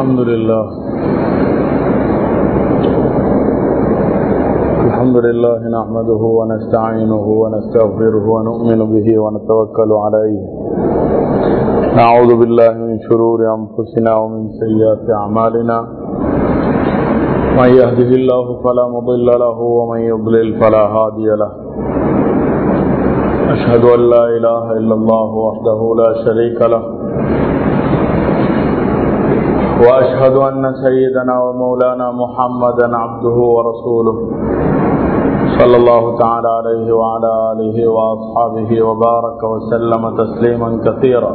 الحمد لله الحمد لله نحمده ونستعينه ونستغفره ونؤمن به ونتوكل عليه نعوذ بالله من شرور أنفسنا ومن سيئات أعمالنا من يهده الله فلا مضل له ومن يضلل فلا هادي له أشهد أن لا إله إلا الله وحده لا شريك له وأشهد أن سيدنا ومولانا محمدا عبده ورسوله صلى الله تعالى عليه وعلى آله وأصحابه وبارك وسلم تسليما كثيرا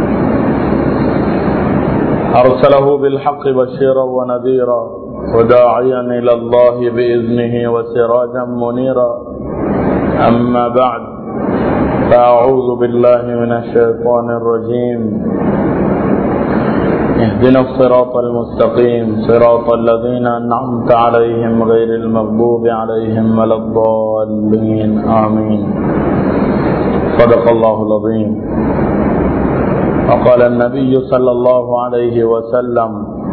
أرسله بالحق بشيرا ونذيرا وداعيا إلى الله بإذنه وسراجا منيرا أما بعد فأعوذ بالله من الشيطان الرجيم اهدنا الصراط المستقيم صراط الذين أنعمت عليهم غير المغضوب عليهم ولا الضالين آمين صدق الله العظيم وقال النبي صلى الله عليه وسلم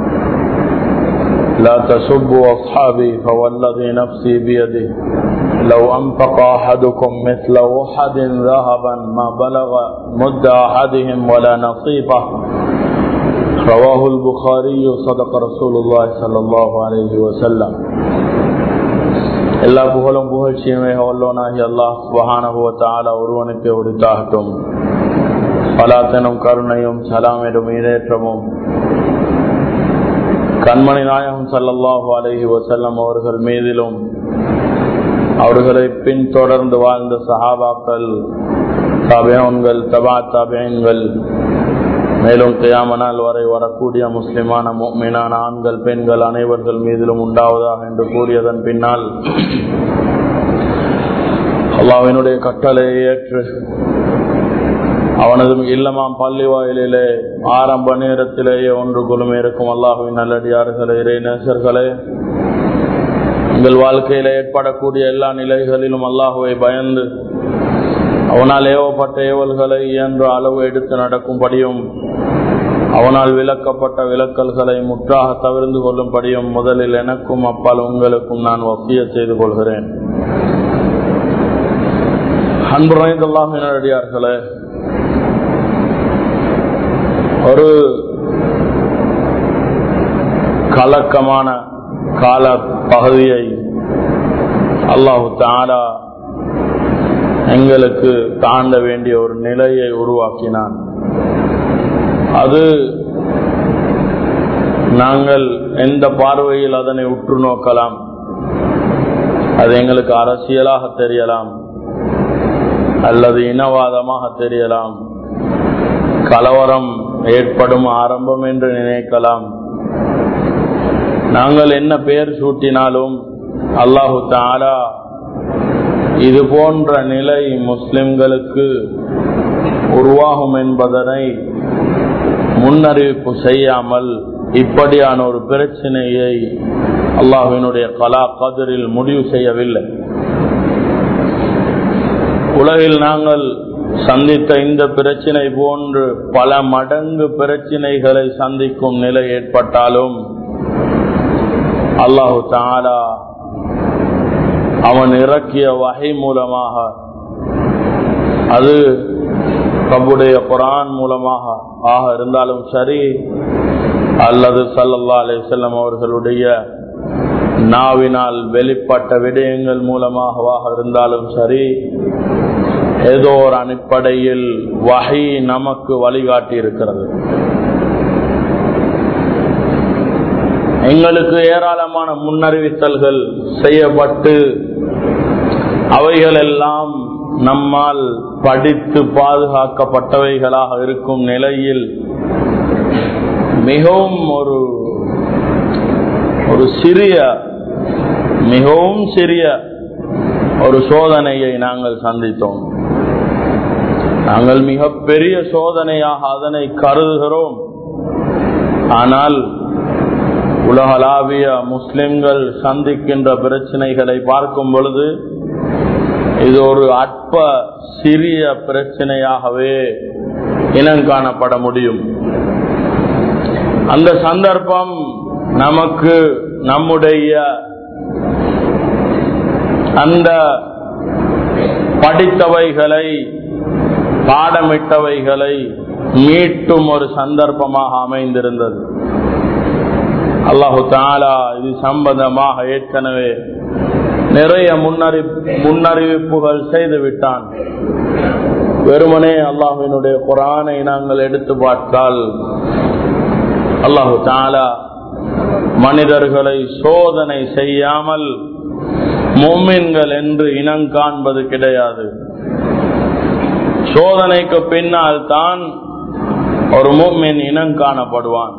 لا تسبوا أصحابي فوالذي نفسي بيده لو أنفق أحدكم مثل أحد ذهبا ما بلغ مد أحدهم ولا نصيفه رواه البخاري صدق رسول الله صلى الله عليه وسلم எல்லா புகழும் புகழ்ச்சியுமே வல்லோனாகி அல்லாஹ் சுபஹானஹுவத்தால ஒருவனுக்கு உரித்தாகட்டும் பலாத்தனும் கருணையும் சலாமிடும் ஈரேற்றமும் கண்மணி நாயகம் சல்லல்லாஹு அலஹி வசல்லம் அவர்கள் மீதிலும் அவர்களை பின்தொடர்ந்து வாழ்ந்த சஹாபாக்கள் தபேன்கள் தபா தபேன்கள் மேலும் கியாமனால் வரை வரக்கூடிய முஸ்லிமான மீனான ஆண்கள் பெண்கள் அனைவர்கள் மீதிலும் உண்டாவதாக என்று கூறியதன் பின்னால் அல்லாவினுடைய கட்டளையை ஏற்று அவனது இல்லமாம் பள்ளி வாயிலே ஆரம்ப நேரத்திலேயே ஒன்று குழுமே இருக்கும் அல்லாஹுவின் நல்லடியார்களே இறைநேசர்களே உங்கள் வாழ்க்கையில ஏற்படக்கூடிய எல்லா நிலைகளிலும் அல்லாஹுவை பயந்து அவனால் ஏவப்பட்ட ஏவல்களை இயன்ற அளவு எடுத்து நடக்கும்படியும் அவனால் விளக்கப்பட்ட விளக்கல்களை முற்றாக தவிர்ந்து கொள்ளும்படியும் முதலில் எனக்கும் அப்பால் உங்களுக்கும் நான் வசிய செய்து கொள்கிறேன் அன்புரைந்தல்லாஹினடியார்களே ஒரு கலக்கமான கால பகுதியை அல்லாஹு தாரா எங்களுக்கு தாண்ட வேண்டிய ஒரு நிலையை உருவாக்கினான் அது நாங்கள் எந்த பார்வையில் அதனை உற்று நோக்கலாம் அது எங்களுக்கு அரசியலாக தெரியலாம் அல்லது இனவாதமாக தெரியலாம் கலவரம் ஏற்படும் ஆரம்பம் என்று நினைக்கலாம் நாங்கள் என்ன பெயர் சூட்டினாலும் அல்லாஹு தாலா இது போன்ற நிலை முஸ்லிம்களுக்கு உருவாகும் என்பதனை முன்னறிவிப்பு செய்யாமல் இப்படியான ஒரு பிரச்சனையை அல்லாஹினுடைய கலா கதிரில் முடிவு செய்யவில்லை உலகில் நாங்கள் சந்தித்த இந்த பிரச்சனை போன்று பல மடங்கு பிரச்சனைகளை சந்திக்கும் நிலை ஏற்பட்டாலும் அல்லாஹு தாலா அவன் இறக்கிய வகை மூலமாக அது கபுடைய குரான் மூலமாக ஆக இருந்தாலும் சரி அல்லது சல்லல்லா அலிசல்லம் அவர்களுடைய நாவினால் வெளிப்பட்ட விடயங்கள் மூலமாகவாக இருந்தாலும் சரி ஏதோ ஒரு அடிப்படையில் வகை நமக்கு வழிகாட்டி இருக்கிறது எங்களுக்கு ஏராளமான முன்னறிவித்தல்கள் செய்யப்பட்டு அவைகள் எல்லாம் நம்மால் படித்து பாதுகாக்கப்பட்டவைகளாக இருக்கும் நிலையில் மிகவும் ஒரு ஒரு சிறிய மிகவும் சிறிய ஒரு சோதனையை நாங்கள் சந்தித்தோம் நாங்கள் மிக பெரிய சோதனையாக அதனை கருதுகிறோம் ஆனால் உலகளாவிய முஸ்லிம்கள் சந்திக்கின்ற பிரச்சனைகளை பார்க்கும் பொழுது இது ஒரு அற்ப சிறிய பிரச்சனையாகவே இனங்காணப்பட முடியும் அந்த சந்தர்ப்பம் நமக்கு நம்முடைய அந்த படித்தவைகளை பாடமிட்டவைகளை மீட்டும் ஒரு சந்தர்ப்பமாக அமைந்திருந்தது அல்லாஹு தாலா இது சம்பந்தமாக ஏற்கனவே நிறைய முன்னறி முன்னறிவிப்புகள் செய்து விட்டான் வெறுமனே அல்லாஹினுடைய குரானை நாங்கள் எடுத்து பார்த்தால் அல்லாஹு தாலா மனிதர்களை சோதனை செய்யாமல் மொம்மின்கள் என்று இனம் காண்பது கிடையாது சோதனைக்கு பின்னால் தான் ஒரு மொம்மின் இனம் காணப்படுவான்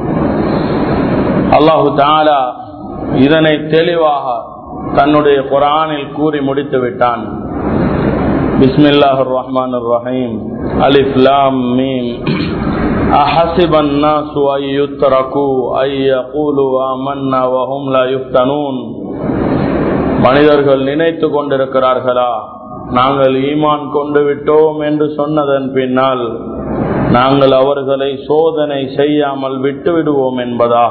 அல்லாஹு தாலா இதனை தெளிவாக தன்னுடைய குரானில் கூறி முடித்து விட்டான் பிஸ்மில்லாஹ் ரஹ்மான் ரஹீம் அலிஃப் லாம் மீம் أحسب الناس أن يتركوا أن يقولوا آمنا وهم لا يفتنون மனிதர்கள் நினைத்து கொண்டிருக்கிறார்களா நாங்கள் ஈமான் கொண்டு விட்டோம் என்று சொன்னதன் பின்னால் நாங்கள் அவர்களை சோதனை செய்யாமல் விட்டு விடுவோம் என்பதாக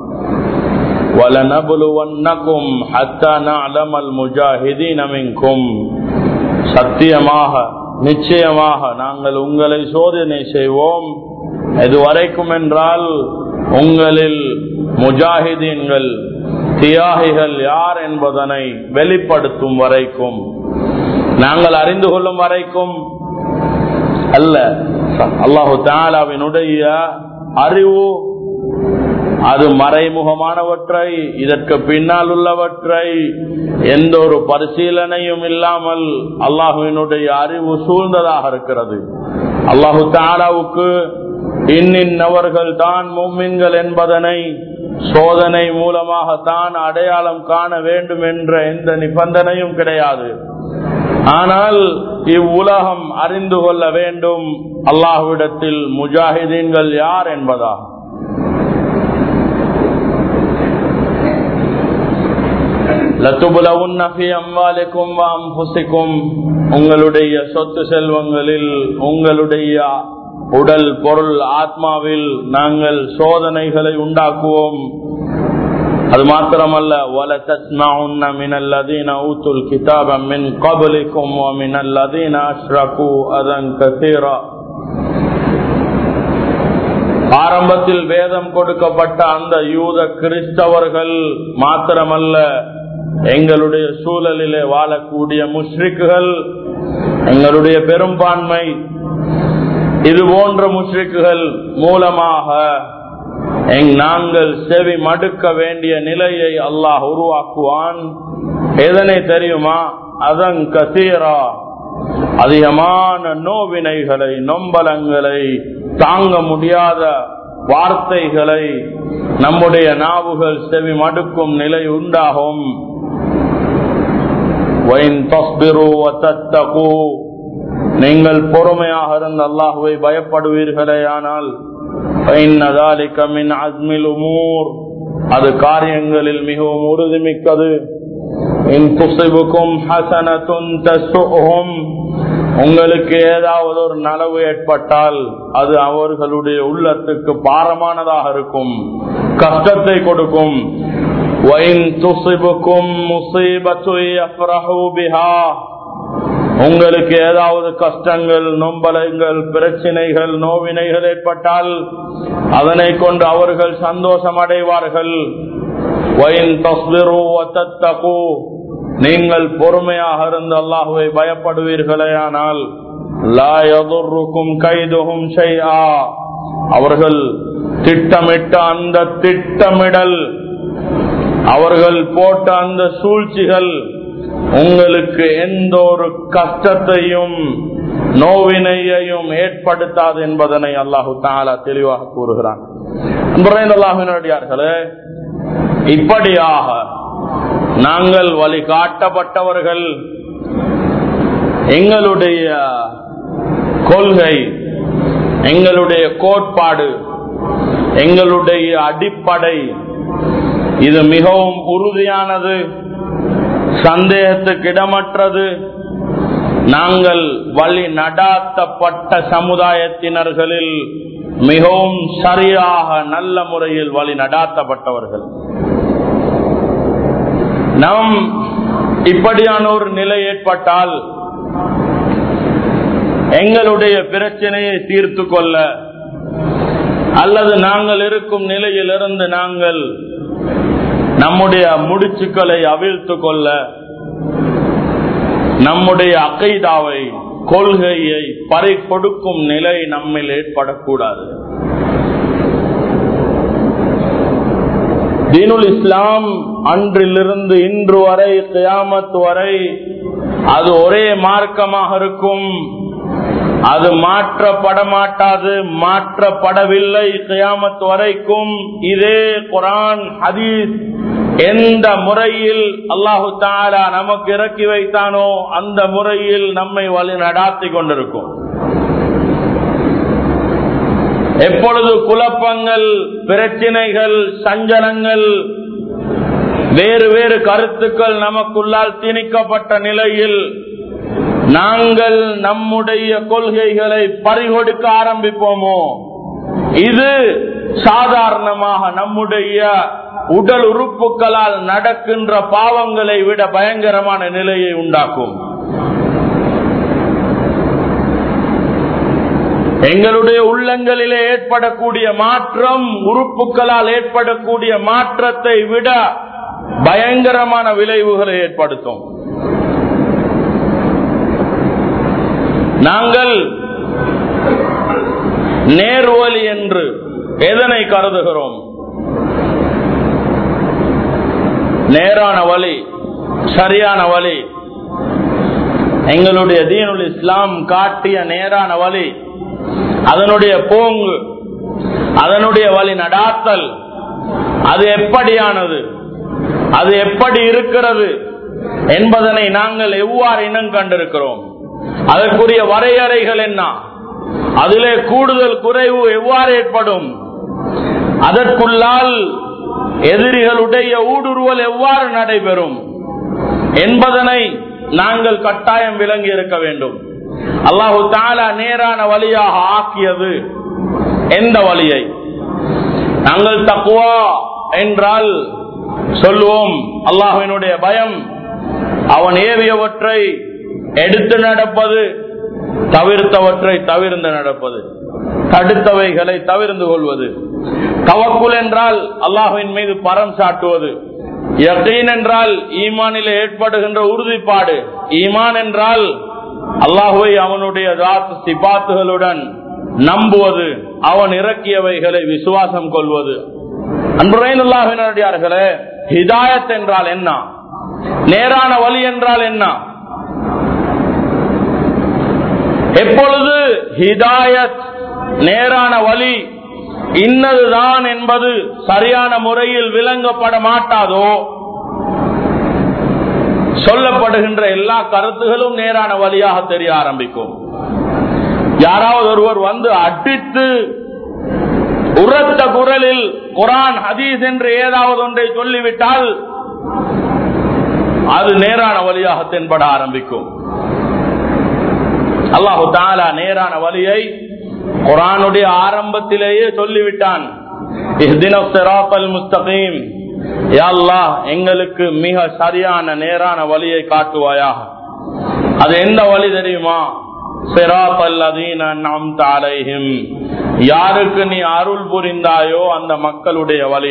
வலனபுலுவன்னக்கும் ஹத்தா நஅலமல் முஜாஹிதீன மின்கும் சத்தியமாக நிச்சயமாக நாங்கள் உங்களை சோதனை செய்வோம் எதுவரைக்கும் என்றால் உங்களில் முஜாஹிதீன்கள் தியாகிகள் யார் என்பதனை வெளிப்படுத்தும் வரைக்கும் நாங்கள் அறிந்து கொள்ளும் வரைக்கும் அல்ல அல்லாஹு தாலாவினுடைய அறிவு அது மறைமுகமானவற்றை இதற்கு பின்னால் உள்ளவற்றை எந்த ஒரு பரிசீலனையும் இல்லாமல் அல்லாஹுவினுடைய அறிவு சூழ்ந்ததாக இருக்கிறது அல்லாஹு தாலாவுக்கு இன்னின்னவர்கள் தான் மும்மின்கள் என்பதனை சோதனை மூலமாக தான் அடையாளம் காண வேண்டும் என்ற எந்த நிபந்தனையும் கிடையாது ஆனால் இவ்வுலகம் அறிந்து கொள்ள வேண்டும் அல்லாஹுவிடத்தில் முஜாஹிதீன்கள் யார் என்பதா உங்களுடைய சொத்து செல்வங்களில் உங்களுடைய உடல் பொருள் ஆத்மாவில் நாங்கள் சோதனைகளை உண்டாக்குவோம் அது மாத்திரமல்ல وَلَتَسْمَعُنَّ مِنَ الَّذِينَ أُوتُوا الْكِتَابَ مِنْ قَبْلِكُمْ وَمِنَ الَّذِينَ أَشْرَكُوا أَذًى كَثِيرًا ஆரம்பத்தில் வேதம் கொடுக்கப்பட்ட அந்த யூத கிறிஸ்தவர்கள் மாத்திரமல்ல எங்களுடைய சூழலிலே வாழக்கூடிய முஷ்ரிக்குகள் எங்களுடைய பெரும்பான்மை இது போன்ற முஷ்ரிக்குகள் மூலமாக நாங்கள் செவி மடுக்க வேண்டிய நிலையை அல்லாஹ் உருவாக்குவான் எதனை தெரியுமா அதன் கசீரா அதிகமான நோவினைகளை நொம்பலங்களை தாங்க முடியாத வார்த்தைகளை நம்முடைய நாவுகள் செவி மடுக்கும் நிலை உண்டாகும் நீங்கள் பொறுமையாக இருந்த அல்லாஹுவை பயப்படுவீர்களே ஆனால் அது காரியங்களில் மிகவும் உறுதிமிக்கது உங்களுக்கு ஏதாவது ஒரு நலவு ஏற்பட்டால் அது அவர்களுடைய உள்ளத்துக்கு பாரமானதாக இருக்கும் கஷ்டத்தை கொடுக்கும் உங்களுக்கு ஏதாவது கஷ்டங்கள் நொம்பலங்கள் பிரச்சனைகள் நோவினைகள் ஏற்பட்டால் அதனை கொண்டு அவர்கள் சந்தோஷம் அடைவார்கள் நீங்கள் பொறுமையாக இருந்து அல்லாஹுவை பயப்படுவீர்களே ஆனால் கைதுகும் அவர்கள் திட்டமிட்ட அந்த திட்டமிடல் அவர்கள் போட்ட அந்த சூழ்ச்சிகள் உங்களுக்கு எந்த ஒரு கஷ்டத்தையும் நோவினையையும் ஏற்படுத்தாது என்பதனை அல்லாஹு தாலா தெளிவாக கூறுகிறான் அல்லாஹினடியார்களே இப்படியாக நாங்கள் வழிகாட்டப்பட்டவர்கள் எங்களுடைய கொள்கை எங்களுடைய கோட்பாடு எங்களுடைய அடிப்படை இது மிகவும் உறுதியானது சந்தேகத்துக்கு இடமற்றது நாங்கள் வழி நடாத்தப்பட்ட சமுதாயத்தினர்களில் மிகவும் சரியாக நல்ல முறையில் வழி நடாத்தப்பட்டவர்கள் நம் இப்படியான ஒரு நிலை ஏற்பட்டால் எங்களுடைய பிரச்சனையை தீர்த்து கொள்ள அல்லது நாங்கள் இருக்கும் நிலையிலிருந்து நாங்கள் நம்முடைய முடிச்சுக்களை அவிழ்த்து கொள்ள நம்முடைய அக்கைதாவை கொள்கையை பறி கொடுக்கும் நிலை நம்மில் ஏற்படக்கூடாது தீனுல் இஸ்லாம் அன்றிலிருந்து இன்று வரை கியாமத் வரை அது ஒரே மார்க்கமாக இருக்கும் அது மாற்றப்பட மாட்டாது மாற்றப்படவில்லை கியாமத் வரைக்கும் இதே குரான் ஹதீஸ் எந்த முறையில் அல்லாஹு தாலா நமக்கு இறக்கி வைத்தானோ அந்த முறையில் நம்மை வழி நடாத்தி கொண்டிருக்கும் எப்பொழுது குழப்பங்கள் பிரச்சினைகள் சஞ்சலங்கள் வேறு வேறு கருத்துக்கள் நமக்குள்ளால் திணிக்கப்பட்ட நிலையில் நாங்கள் நம்முடைய கொள்கைகளை பறிகொடுக்க ஆரம்பிப்போமோ இது சாதாரணமாக நம்முடைய உடல் உறுப்புகளால் நடக்கின்ற பாவங்களை விட பயங்கரமான நிலையை உண்டாக்கும் எங்களுடைய உள்ளங்களிலே ஏற்படக்கூடிய மாற்றம் உறுப்புகளால் ஏற்படக்கூடிய மாற்றத்தை விட பயங்கரமான விளைவுகளை ஏற்படுத்தும் நாங்கள் நேர்வழி என்று எதனை கருதுகிறோம் நேரான வழி சரியான வழி எங்களுடைய தீனுல் இஸ்லாம் காட்டிய நேரான வழி அதனுடைய போங்கு அதனுடைய வழி நடாத்தல் அது எப்படியானது அது எப்படி இருக்கிறது என்பதனை நாங்கள் எவ்வாறு இனம் கண்டிருக்கிறோம் அதற்குரிய வரையறைகள் என்ன அதிலே கூடுதல் குறைவு எவ்வாறு ஏற்படும் அதற்குள்ளால் எதிரிகளுடைய ஊடுருவல் எவ்வாறு நடைபெறும் என்பதனை நாங்கள் கட்டாயம் விளங்கி இருக்க வேண்டும் அல்லாஹு தாலா நேரான வழியாக ஆக்கியது எந்த வழியை நாங்கள் தக்குவா என்றால் சொல்லுவோம் அல்லாஹுவினுடைய பயம் அவன் ஏவியவற்றை எடுத்து நடப்பது தவிர்த்தவற்றை தவிர்ந்து நடப்பது தடுத்தவைகளை தவிர்ந்து கொள்வது தவக்குல் என்றால் அல்லாஹுவின் மீது பரம் சாட்டுவது யக்கீன் என்றால் ஈமானில் ஏற்படுகின்ற உறுதிப்பாடு ஈமான் என்றால் அல்லாஹுவை அவனுடைய சிபாத்துகளுடன் நம்புவது அவன் இறக்கியவைகளை விசுவாசம் கொள்வது அன்புரையார்களே ஹிதாயத் என்றால் என்ன நேரான வழி என்றால் என்ன எப்பொழுது ஹிதாயத் நேரான வழி இன்னதுதான் என்பது சரியான முறையில் விளங்கப்பட மாட்டாதோ சொல்லப்படுகின்ற எல்லா கருத்துகளும் நேரான வழியாக தெரிய ஆரம்பிக்கும் யாராவது ஒருவர் வந்து அடித்து உரத்த குரலில் குரான் ஹதீஸ் என்று ஏதாவது ஒன்றை சொல்லிவிட்டால் அது நேரான வழியாக தென்பட ஆரம்பிக்கும் அல்லாஹு தாலா நேரான வழியை குரானுடைய ஆரம்பத்திலேயே சொல்லிவிட்டான் முஸ்தகீம் எங்களுக்கு மிக சரியான நேரான வழியை காட்டுவாயாக அது எந்த வழி தெரியுமா யாருக்கு நீ அருள் புரிந்தாயோ அந்த மக்களுடைய வழி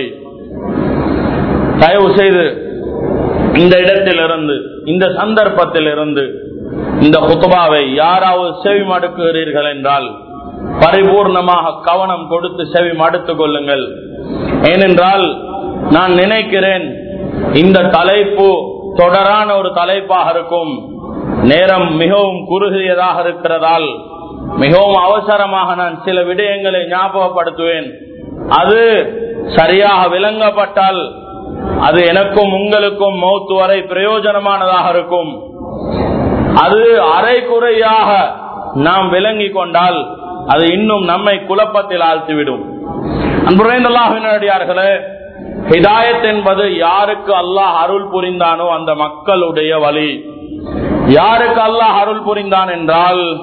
தயவு செய்து இந்த இடத்திலிருந்து இந்த சந்தர்ப்பத்திலிருந்து இந்த குத்துபாவை யாராவது செவி மடுக்குகிறீர்கள் என்றால் பரிபூர்ணமாக கவனம் கொடுத்து செவி மடுத்துக் கொள்ளுங்கள் ஏனென்றால் நான் நினைக்கிறேன் இந்த தலைப்பு தொடரான ஒரு தலைப்பாக இருக்கும் நேரம் மிகவும் குறுகியதாக இருக்கிறதால் மிகவும் அவசரமாக நான் சில விடயங்களை ஞாபகப்படுத்துவேன் அது சரியாக விளங்கப்பட்டால் அது எனக்கும் உங்களுக்கும் மௌத்து வரை பிரயோஜனமானதாக இருக்கும் அது அரை குறையாக நாம் விளங்கி கொண்டால் அது இன்னும் நம்மை குழப்பத்தில் ஆழ்த்திவிடும் அன்புரைந்தல்லாஹினடியார்களே ஹிதாயத் என்பது யாருக்கு அல்லாஹ் அருள் புரிந்தானோ அந்த மக்களுடைய வழி யாருக்கு அல்லாஹ் அருள் புரிந்தான் என்றால்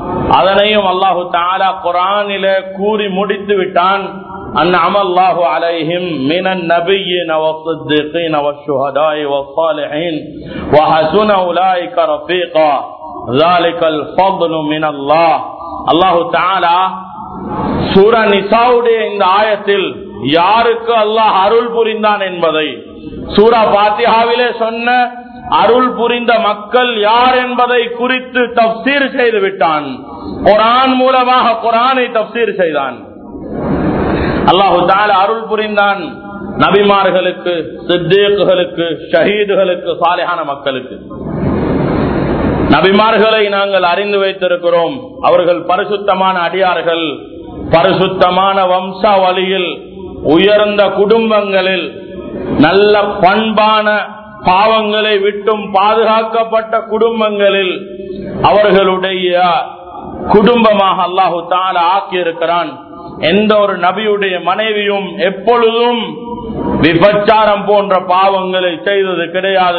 அதனையும் அல்லாஹு தாலா குரானில கூறி முடித்து விட்டான் أنعم الله عليهم من النبيين والصديقين والشهداء والصالحين وحسن أولئك رفيقا ذلك الفضل من الله الله تعالى சூரா நிசாவுடைய இந்த ஆயத்தில் யாருக்கு அல்லாஹ் அருள் புரிந்தான் என்பதை சூரா பாத்தியாவிலே சொன்ன அருள் புரிந்த மக்கள் யார் என்பதை குறித்து தப்சீர் செய்து விட்டான் குரான் மூலமாக குரானை தப்சீர் செய்தான் அல்லாஹு தால அருள் புரிந்தான் நபிமார்களுக்கு சித்தேக்குகளுக்கு ஷஹீதுகளுக்கு சாலையான மக்களுக்கு நபிமார்களை நாங்கள் அறிந்து வைத்திருக்கிறோம் அவர்கள் பரிசுத்தமான அடியார்கள் பரிசுத்தமான வம்சாவளியில் உயர்ந்த குடும்பங்களில் நல்ல பண்பான பாவங்களை விட்டும் பாதுகாக்கப்பட்ட குடும்பங்களில் அவர்களுடைய குடும்பமாக அல்லாஹு தால ஆக்கியிருக்கிறான் எந்த ஒரு நபியுடைய மனைவியும் எப்பொழுதும் விபச்சாரம் போன்ற பாவங்களை செய்தது கிடையாது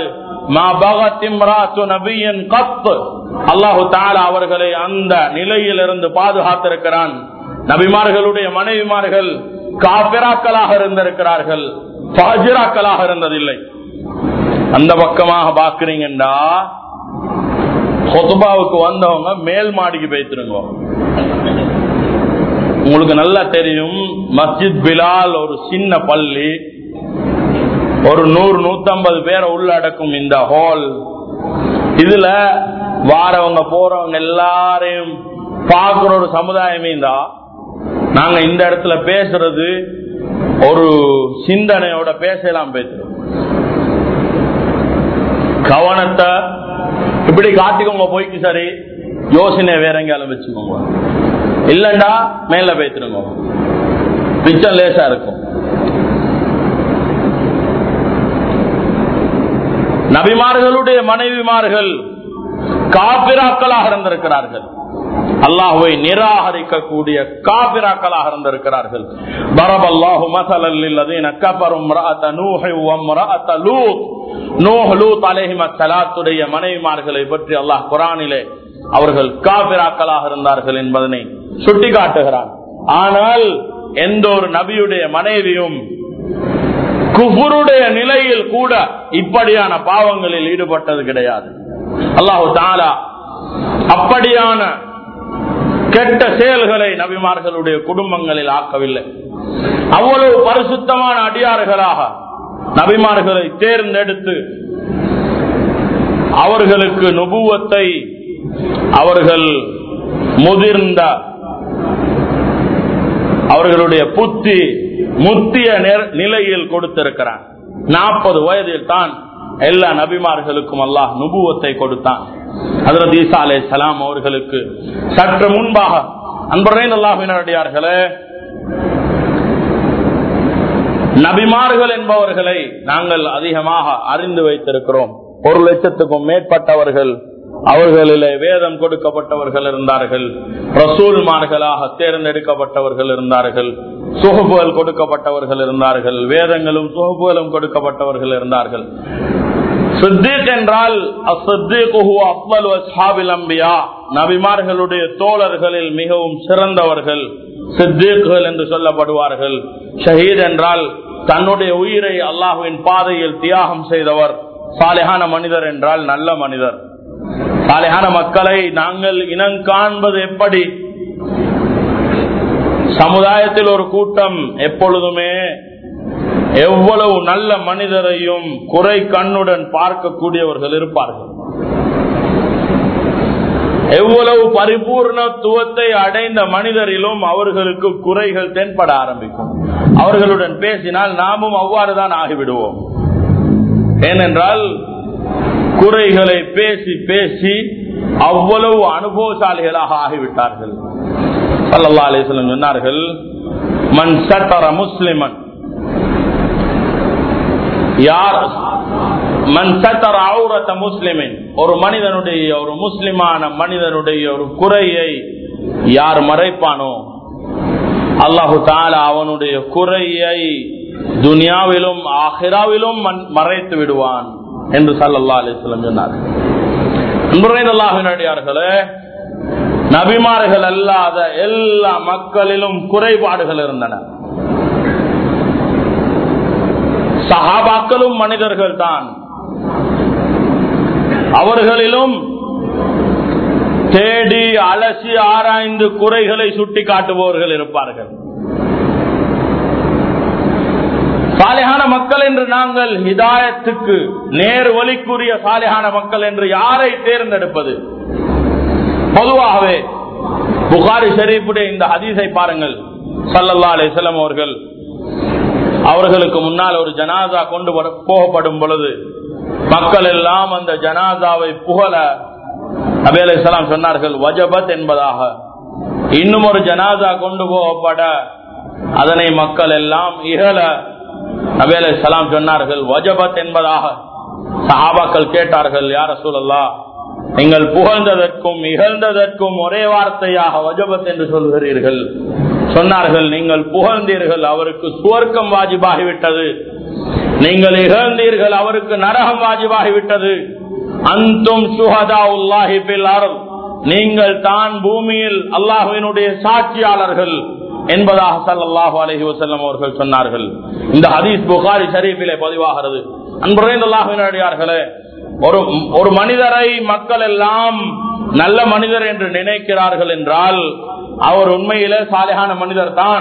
அல்லாஹு தாலா அவர்களை அந்த நிலையில் இருந்து பாதுகாத்திருக்கிறான் நபிமார்களுடைய மனைவிமார்கள் காபிராக்களாக இருந்திருக்கிறார்கள் பாஜிராக்களாக இருந்ததில்லை அந்த பக்கமாக பாக்குறீங்கடா சொத்துபாவுக்கு வந்தவங்க மேல் மாடிக்கு போய்த்திருங்க உங்களுக்கு நல்லா தெரியும் மஸ்ஜித் பிலால் ஒரு சின்ன பள்ளி ஒரு நூறு நூத்தம்பது பேரை உள்ளடக்கும் இந்த ஹால் இதுல வாரவங்க போறவங்க எல்லாரையும் பார்க்கிற ஒரு சமுதாயமே தான் நாங்க இந்த இடத்துல பேசுறது ஒரு சிந்தனையோட பேசலாம் பேசுறோம் கவனத்தை இப்படி காட்டிக்கோங்க போய்க்கு சரி யோசனை வேற எங்கேயாலும் வச்சுக்கோங்க இல்லண்டா மேல பேத்துருங்க பிச்சம் லேசா இருக்கும் நபிமார்களுடைய மனைவிமார்கள் காபிராக்களாக இருந்திருக்கிறார்கள் அல்லாஹுவை நிராகரிக்கக்கூடிய காபிராக்களாக இருந்திருக்கிறார்கள் பரபல்லாஹு மசலல்லில் அதீன கபரும் ரஅத நூஹி வம்ரஅத லூத் நூஹ் லூத் அலைஹிம ஸலாத்துடைய மனைவிமார்களை பற்றி அல்லாஹ் குர்ஆனிலே அவர்கள் காபிராக்களாக இருந்தார்கள் என்பதனை சுட்டிக்காட்டுகிறான் ஆனால் எந்த ஒரு நபியுடைய மனைவியும் குஃபுருடைய நிலையில் கூட இப்படியான பாவங்களில் ஈடுபட்டது கிடையாது அல்லாஹு தாலா அப்படியான கெட்ட செயல்களை நபிமார்களுடைய குடும்பங்களில் ஆக்கவில்லை அவ்வளவு பரிசுத்தமான அடியார்களாக நபிமார்களை தேர்ந்தெடுத்து அவர்களுக்கு நுபுவத்தை அவர்கள் முதிர்ந்த அவர்களுடைய புத்தி முத்திய நிலையில் கொடுத்திருக்கிறான் நாற்பது வயதில் தான் எல்லா நபிமார்களுக்கும் அல்லாஹ் நுபுவத்தை கொடுத்தான் ஹதரத் ஈசா அலே சலாம் அவர்களுக்கு சற்று முன்பாக அன்பரேன் அல்லாஹினடியார்களே நபிமார்கள் என்பவர்களை நாங்கள் அதிகமாக அறிந்து வைத்திருக்கிறோம் ஒரு லட்சத்துக்கும் மேற்பட்டவர்கள் அவர்களிலே வேதம் கொடுக்கப்பட்டவர்கள் இருந்தார்கள் ரசூல்மார்களாக தேர்ந்தெடுக்கப்பட்டவர்கள் இருந்தார்கள் சுகப்புகள் கொடுக்கப்பட்டவர்கள் இருந்தார்கள் வேதங்களும் சுகப்புகளும் கொடுக்கப்பட்டவர்கள் இருந்தார்கள் சித்திக் என்றால் நபிமார்களுடைய தோழர்களில் மிகவும் சிறந்தவர்கள் சித்தீக்குகள் என்று சொல்லப்படுவார்கள் ஷஹீத் என்றால் தன்னுடைய உயிரை அல்லாஹுவின் பாதையில் தியாகம் செய்தவர் சாலையான மனிதர் என்றால் நல்ல மனிதர் சாலையான மக்களை நாங்கள் இனம் காண்பது எப்படி சமுதாயத்தில் ஒரு கூட்டம் எப்பொழுதுமே எவ்வளவு நல்ல மனிதரையும் குறை கண்ணுடன் பார்க்கக்கூடியவர்கள் இருப்பார்கள் எவ்வளவு பரிபூர்ணத்துவத்தை அடைந்த மனிதரிலும் அவர்களுக்கு குறைகள் தென்பட ஆரம்பிக்கும் அவர்களுடன் பேசினால் நாமும் அவ்வாறுதான் ஆகிவிடுவோம் ஏனென்றால் குறைகளை பேசி பேசி அவ்வளவு அனுபவசாலிகளாக ஆகிவிட்டார்கள் சல்லா அலிஸ்லம் சொன்னார்கள் மண் சட்டர முஸ்லிமன் யார் மண் சட்டர அவுரத்த முஸ்லிமின் ஒரு மனிதனுடைய ஒரு முஸ்லிமான மனிதனுடைய ஒரு குறையை யார் மறைப்பானோ அல்லாஹு தாலா அவனுடைய குறையை துனியாவிலும் ஆஹிராவிலும் மறைத்து விடுவான் என்று சல்லா அலிஸ்லம் சொன்னார் அல்லாஹினடியார்களே நபிமார்கள் அல்லாத எல்லா மக்களிலும் குறைபாடுகள் இருந்தன சஹாபாக்களும் மனிதர்கள் தான் அவர்களிலும் தேடி அலசி ஆராய்ந்து குறைகளை சுட்டி காட்டுபவர்கள் இருப்பார்கள் சாலையான மக்கள் என்று நாங்கள் ஹிதாயத்துக்கு நேர் வழிக்குரிய சாலையான மக்கள் என்று யாரை தேர்ந்தெடுப்பது பொதுவாகவே புகாரி ஷரீஃபுடைய இந்த ஹதீஸை பாருங்கள் சல்லல்லா அலிஸ்லாம் அவர்கள் அவர்களுக்கு முன்னால் ஒரு ஜனாதா கொண்டு போகப்படும் பொழுது மக்கள் எல்லாம் அந்த ஜனாதாவை புகழ நபி அலிஸ்லாம் சொன்னார்கள் வஜபத் என்பதாக இன்னும் ஒரு ஜனாதா கொண்டு போகப்பட அதனை மக்கள் எல்லாம் இகழ நபி அலிஸ்லாம் சொன்னார்கள் வஜபத் என்பதாக சஹாபாக்கள் கேட்டார்கள் யார சூழல்லா நீங்கள் புகழ்ந்ததற்கும் இகழ்ந்ததற்கும் ஒரே வார்த்தையாக வஜபத் என்று சொல்கிறீர்கள் சொன்னார்கள் நீங்கள் புகழ்ந்தீர்கள் அவருக்கு சுவர்க்கம் வாஜிபாகிவிட்டது நீங்கள் இகழ்ந்தீர்கள் அவருக்கு நரகம் வாஜிபாகிவிட்டது அந்தும் சுகதா உல்லாஹி பில்லாரும் நீங்கள் தான் பூமியில் அல்லாஹுவினுடைய சாட்சியாளர்கள் என்பதாக சல்லாஹூ அலஹி வசல்லம் அவர்கள் சொன்னார்கள் இந்த ஹதீஸ் புகாரி ஷரீஃபிலே பதிவாகிறது அன்புரைந்தல்லாஹினடியார்களே ஒரு ஒரு மனிதரை மக்கள் எல்லாம் நல்ல மனிதர் என்று நினைக்கிறார்கள் என்றால் அவர் உண்மையில சாலையான மனிதர் தான்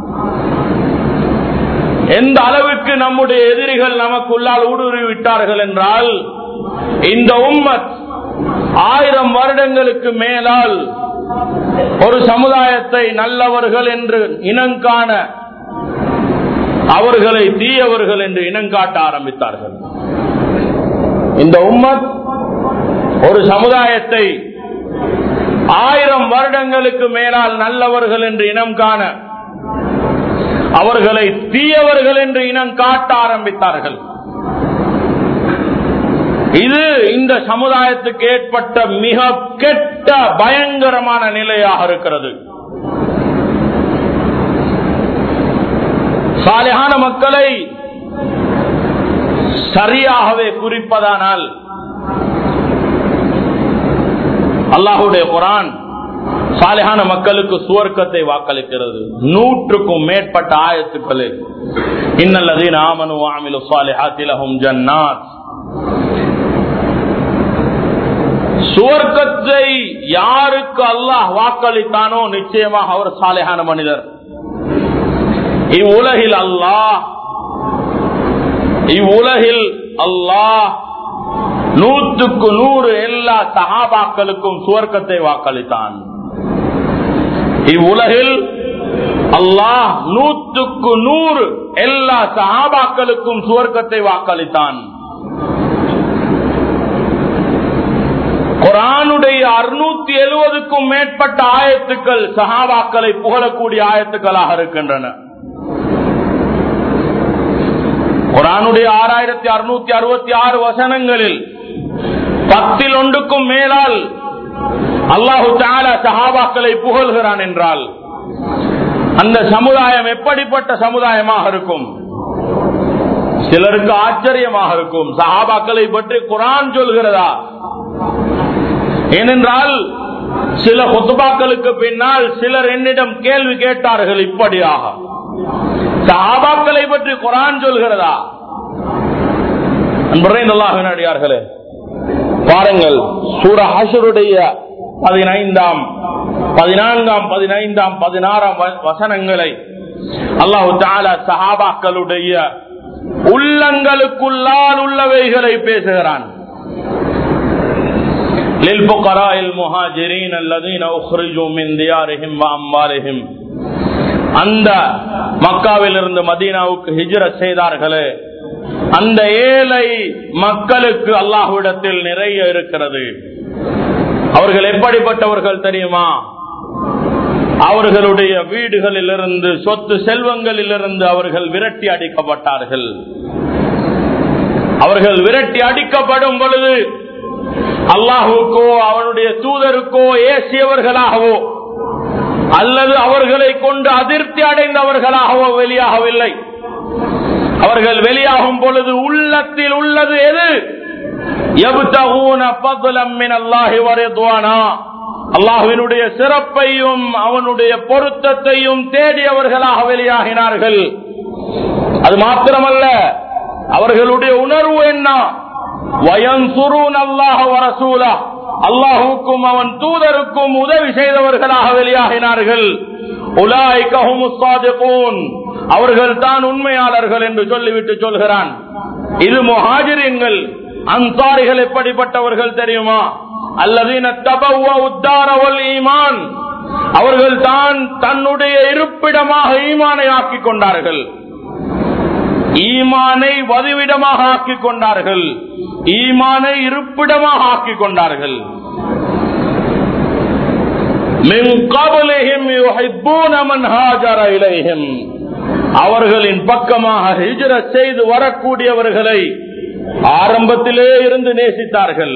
எந்த அளவுக்கு நம்முடைய எதிரிகள் நமக்குள்ளால் ஊடுருவி விட்டார்கள் என்றால் இந்த உம்மத் ஆயிரம் வருடங்களுக்கு மேலால் ஒரு சமுதாயத்தை நல்லவர்கள் என்று இனங்காண அவர்களை தீயவர்கள் என்று இனங்காட்ட ஆரம்பித்தார்கள் இந்த உம்மத் ஒரு சமுதாயத்தை ஆயிரம் வருடங்களுக்கு மேலால் நல்லவர்கள் என்று இனம் காண அவர்களை தீயவர்கள் என்று இனம் காட்ட ஆரம்பித்தார்கள் இது இந்த சமுதாயத்துக்கு ஏற்பட்ட மிக கெட்ட பயங்கரமான நிலையாக இருக்கிறது சாலையான மக்களை சரியாகவே குறிப்பதானால் அல்லாஹுடைய குரான் சாலையான மக்களுக்கு சுவர்க்கத்தை வாக்களிக்கிறது நூற்றுக்கும் மேற்பட்ட ஆயத்துக்களில் இன்னல்லதீன் ஆமனு ஆமிலு சாலிஹாத்திலஹும் ஜன்னாத் சுவர்க்கத்தை யாருக்கு அல்லாஹ் வாக்களித்தானோ நிச்சயமாக அவர் சாலையான மனிதர் இவ்வுலகில் அல்லாஹ் இவ்வுலகில் அல்லாஹ் நூற்றுக்கு நூறு எல்லா சகாபாக்களுக்கும் சுவர்க்கத்தை வாக்களித்தான் இவ்வுலகில் அல்லாஹ் நூற்றுக்கு நூறு எல்லா சகாபாக்களுக்கும் சுவர்க்கத்தை வாக்களித்தான் குரானுடைய அறுநூத்தி எழுபதுக்கும் மேற்பட்ட ஆயத்துக்கள் சகாபாக்களை புகழக்கூடிய ஆயத்துக்களாக இருக்கின்றன குரானுடைய ஆறாயிரத்தி அறுநூத்தி அறுபத்தி ஆறு வசனங்களில் பத்தில் ஒன்றுக்கும் மேலால் அல்லாஹு தாலா சஹாபாக்களை புகழ்கிறான் என்றால் அந்த சமுதாயம் எப்படிப்பட்ட சமுதாயமாக இருக்கும் சிலருக்கு ஆச்சரியமாக இருக்கும் சஹாபாக்களை பற்றி குரான் சொல்கிறதா ஏனென்றால் சில கொத்துபாக்களுக்கு பின்னால் சிலர் என்னிடம் கேள்வி கேட்டார்கள் இப்படியாக சஹாபாக்களை பற்றி குரான் சொல்கிறதா நல்லாவினாடியார்களே பாருங்கள் சூர ஹசருடைய பதினைந்தாம் பதினான்காம் பதினைந்தாம் பதினாறாம் வசனங்களை அல்லாஹு தாலா சஹாபாக்களுடைய உள்ளங்களுக்குள்ளால் உள்ளவைகளை பேசுகிறான் للفقراء المهاجرين الذين اخرجوا من ديارهم واموالهم அந்த மக்காவில் இருந்து மதீனாவுக்கு ஹிஜ்ரத் செய்தார்களே அந்த ஏழை மக்களுக்கு அல்லாஹ்விடத்தில் நிறைய இருக்கிறது அவர்கள் எப்படிப்பட்டவர்கள் தெரியுமா அவர்களுடைய வீடுகளில் இருந்து சொத்து செல்வங்களில் இருந்து அவர்கள் விரட்டி அடிக்கப்பட்டார்கள் அவர்கள் விரட்டி அடிக்கப்படும் பொழுது அல்லாஹுக்கோ அவனுடைய தூதருக்கோ ஏசியவர்களாகவோ அல்லது அவர்களை கொண்டு அதிருப்தி அடைந்தவர்களாகவோ வெளியாகவில்லை அவர்கள் வெளியாகும் பொழுது உள்ளத்தில் உள்ளது எது அல்லாஹுவினுடைய சிறப்பையும் அவனுடைய பொருத்தத்தையும் தேடியவர்களாக வெளியாகினார்கள் அது மாத்திரமல்ல அவர்களுடைய உணர்வு என்ன வயன்சுரூன் அல்லாஹ் வரசூலா அல்லாஹுக்கும் அவன் தூதருக்கும் உதவி செய்தவர்களாக வெளியாகினார்கள் அவர்கள் தான் உண்மையாளர்கள் என்று சொல்லிவிட்டு சொல்கிறான் இது முஹாஜிரியங்கள் அன்சாரிகள் எப்படிப்பட்டவர்கள் தெரியுமா அல்லதீன தபவ உத்தாரவல் ஈமான் அவர்கள் தான் தன்னுடைய இருப்பிடமாக ஈமானை ஆக்கிக் கொண்டார்கள் ஈமானை வதிவிடமாக ஆக்கிக் கொண்டார்கள் ஈமானை இருப்பிடமாக ஆக்கிக் கொண்டார்கள் அவர்களின் பக்கமாக ஹிஜரத் செய்து வரக்கூடியவர்களை ஆரம்பத்திலே இருந்து நேசித்தார்கள்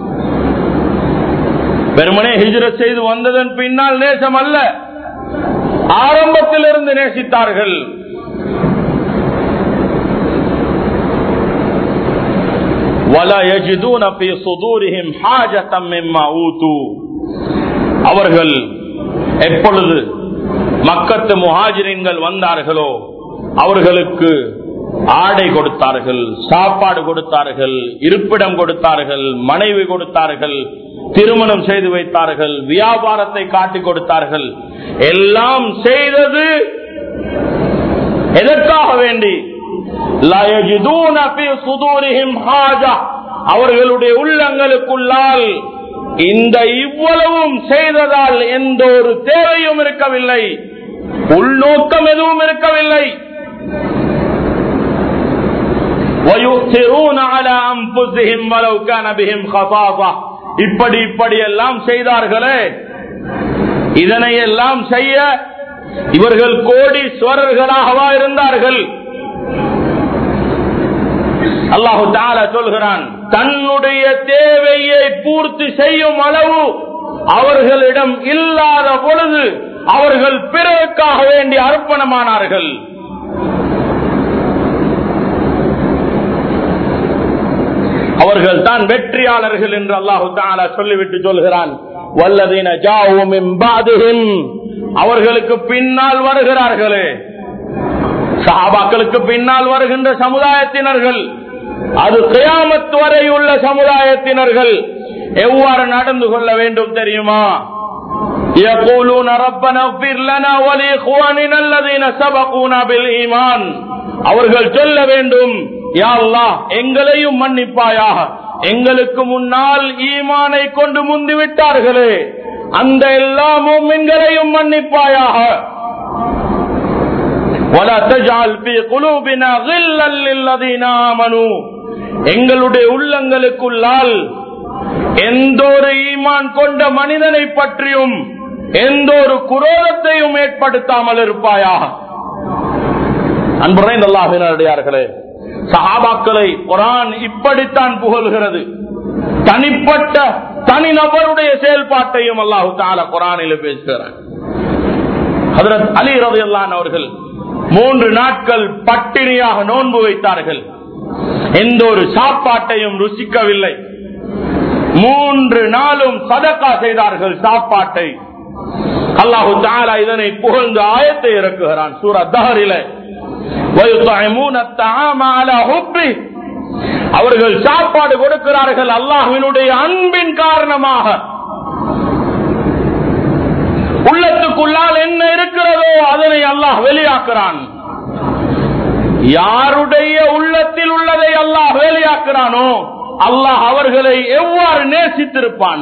வெறுமனே ஹிஜரத் செய்து வந்ததன் பின்னால் நேசம் அல்ல ஆரம்பத்திலிருந்து நேசித்தார்கள் அவர்கள் எப்பொழுது மக்கத்து முஹாஜிரின்கள் வந்தார்களோ அவர்களுக்கு ஆடை கொடுத்தார்கள் சாப்பாடு கொடுத்தார்கள் இருப்பிடம் கொடுத்தார்கள் மனைவி கொடுத்தார்கள் திருமணம் செய்து வைத்தார்கள் வியாபாரத்தை காட்டி கொடுத்தார்கள் எல்லாம் செய்தது எதற்காக வேண்டி அவர்களுடைய உள்ளங்களுக்குள்ளால் இந்த இவ்வளவும் செய்ததால் எந்த ஒரு தேவையும் இருக்கவில்லை உள்நோக்கம் எதுவும் இருக்கவில்லை இப்படி இப்படி எல்லாம் செய்தார்களே இதனை எல்லாம் செய்ய இவர்கள் கோடீஸ்வரர்களாகவா இருந்தார்கள் அல்லாஹு தாலா சொல்கிறான் தன்னுடைய தேவையை பூர்த்தி செய்யும் அளவு அவர்களிடம் இல்லாத பொழுது அவர்கள் பிறருக்காக வேண்டி அர்ப்பணமானார்கள் அவர்கள் தான் வெற்றியாளர்கள் என்று அல்லாஹு தாலா சொல்லிவிட்டு சொல்கிறான் வல்லதீன ஜாவும் அவர்களுக்கு பின்னால் வருகிறார்களே சஹாபாக்களுக்கு பின்னால் வருகின்ற சமுதாயத்தினர்கள் அது கியாமத் வரை உள்ள சமுதாயத்தினர்கள் எவ்வாறு நடந்து கொள்ள வேண்டும் தெரியுமா يقولون ربنا اغفر لنا ولإخواننا الذين سبقونا بالإيمان அவர்கள் சொல்ல வேண்டும் யா அல்லாஹ் எங்களையும் மன்னிப்பாயாக எங்களுக்கு முன்னால் ஈமானை கொண்டு முந்தி விட்டார்களே அந்த எல்லா மூமின்களையும் மன்னிப்பாயாக ولا تجعل في قلوبنا غلا للذين آمنوا எங்களுடைய உள்ளங்களுக்குள்ளால் எந்த ஒரு ஈமான் கொண்ட மனிதனை பற்றியும் எந்த ஒரு குரோதத்தையும் ஏற்படுத்தாமல் இருப்பாயாக அன்புரை நல்லாவினடியார்களே சஹாபாக்களை குரான் இப்படித்தான் புகழ்கிறது தனிப்பட்ட தனிநபருடைய செயல்பாட்டையும் அல்லாஹு தால குரானில் பேசுகிறார் ஹதரத் அலி ரவி அவர்கள் மூன்று நாட்கள் பட்டினியாக நோன்பு வைத்தார்கள் எந்த ஒரு சாப்பாட்டையும் ருசிக்கவில்லை மூன்று நாளும் சதக்கா செய்தார்கள் சாப்பாட்டை அல்லாஹு தாலா இதனை புகழ்ந்து ஆயத்தை இறக்குகிறான் சூரா தஹரில அவர்கள் சாப்பாடு கொடுக்கிறார்கள் அல்லாஹுவினுடைய அன்பின் காரணமாக உள்ளத்துக்குள்ளால் என்ன இருக்கிறதோ அதனை அல்லாஹ் வெளியாக்குறான் யாருடைய உள்ளத்தில் உள்ளதை அல்லாஹ் வேலையாக்குறானோ அல்லாஹ் அவர்களை எவ்வாறு நேசித்திருப்பான்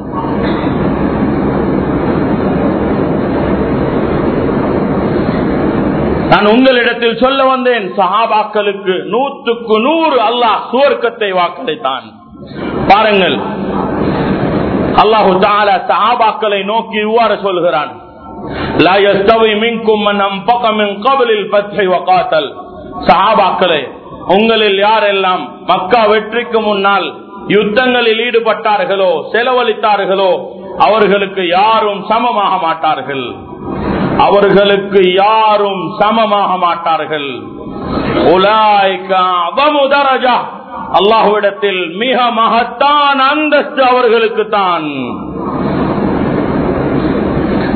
நான் உங்களிடத்தில் சொல்ல வந்தேன் சஹாபாக்களுக்கு நூற்றுக்கு நூறு அல்லாஹ் சுவர்க்கத்தை வாக்களித்தான் பாருங்கள் அல்லாஹு தாலா சஹாபாக்களை நோக்கி இவ்வாறு சொல்கிறான் لا يستوي منكم من انفق من قبل الفتح وقاتل சஹாபாக்களே உங்களில் யாரெல்லாம் மக்கா வெற்றிக்கு முன்னால் யுத்தங்களில் ஈடுபட்டார்களோ செலவழித்தார்களோ அவர்களுக்கு யாரும் சமமாக மாட்டார்கள் அவர்களுக்கு யாரும் சமமாக மாட்டார்கள் அல்லாஹுவிடத்தில் மிக மகத்தான் அந்தஸ்து அவர்களுக்கு தான்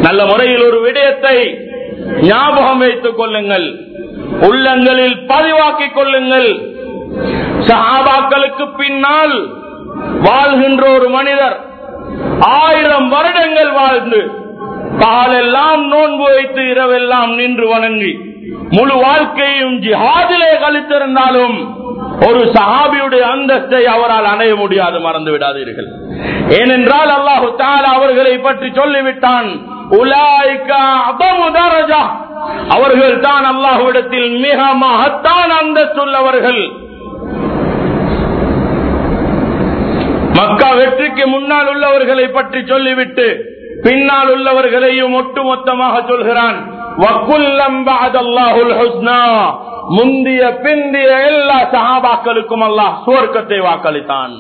நல்ல முறையில் ஒரு விடயத்தை ஞாபகம் வைத்துக் கொள்ளுங்கள் உள்ளங்களில் பதிவாக்கிக் கொள்ளுங்கள் சஹாபாக்களுக்கு பின்னால் வாழ்கின்ற ஒரு மனிதர் ஆயிரம் வருடங்கள் வாழ்ந்து பகலெல்லாம் நோன்பு வைத்து இரவெல்லாம் நின்று வணங்கி முழு வாழ்க்கையும் ஜிஹாதிலே கழித்திருந்தாலும் ஒரு சஹாபியுடைய அந்தஸ்தை அவரால் அடைய முடியாது மறந்து விடாதீர்கள் ஏனென்றால் அல்லாஹு தாலா அவர்களை பற்றி சொல்லிவிட்டான் அவர்கள் தான் அல்லாஹுவிடத்தில் மிக மகத்தான் அந்தஸ்துள்ளவர்கள் மக்கா வெற்றிக்கு முன்னால் உள்ளவர்களை பற்றி சொல்லிவிட்டு பின்னால் உள்ளவர்களையும் ஒட்டுமொத்தமாக சொல்கிறான் முந்திய பிந்திய எல்லா சகாபாக்களுக்கும் அல்லாஹ் சுவர்க்கத்தை வாக்களித்தான்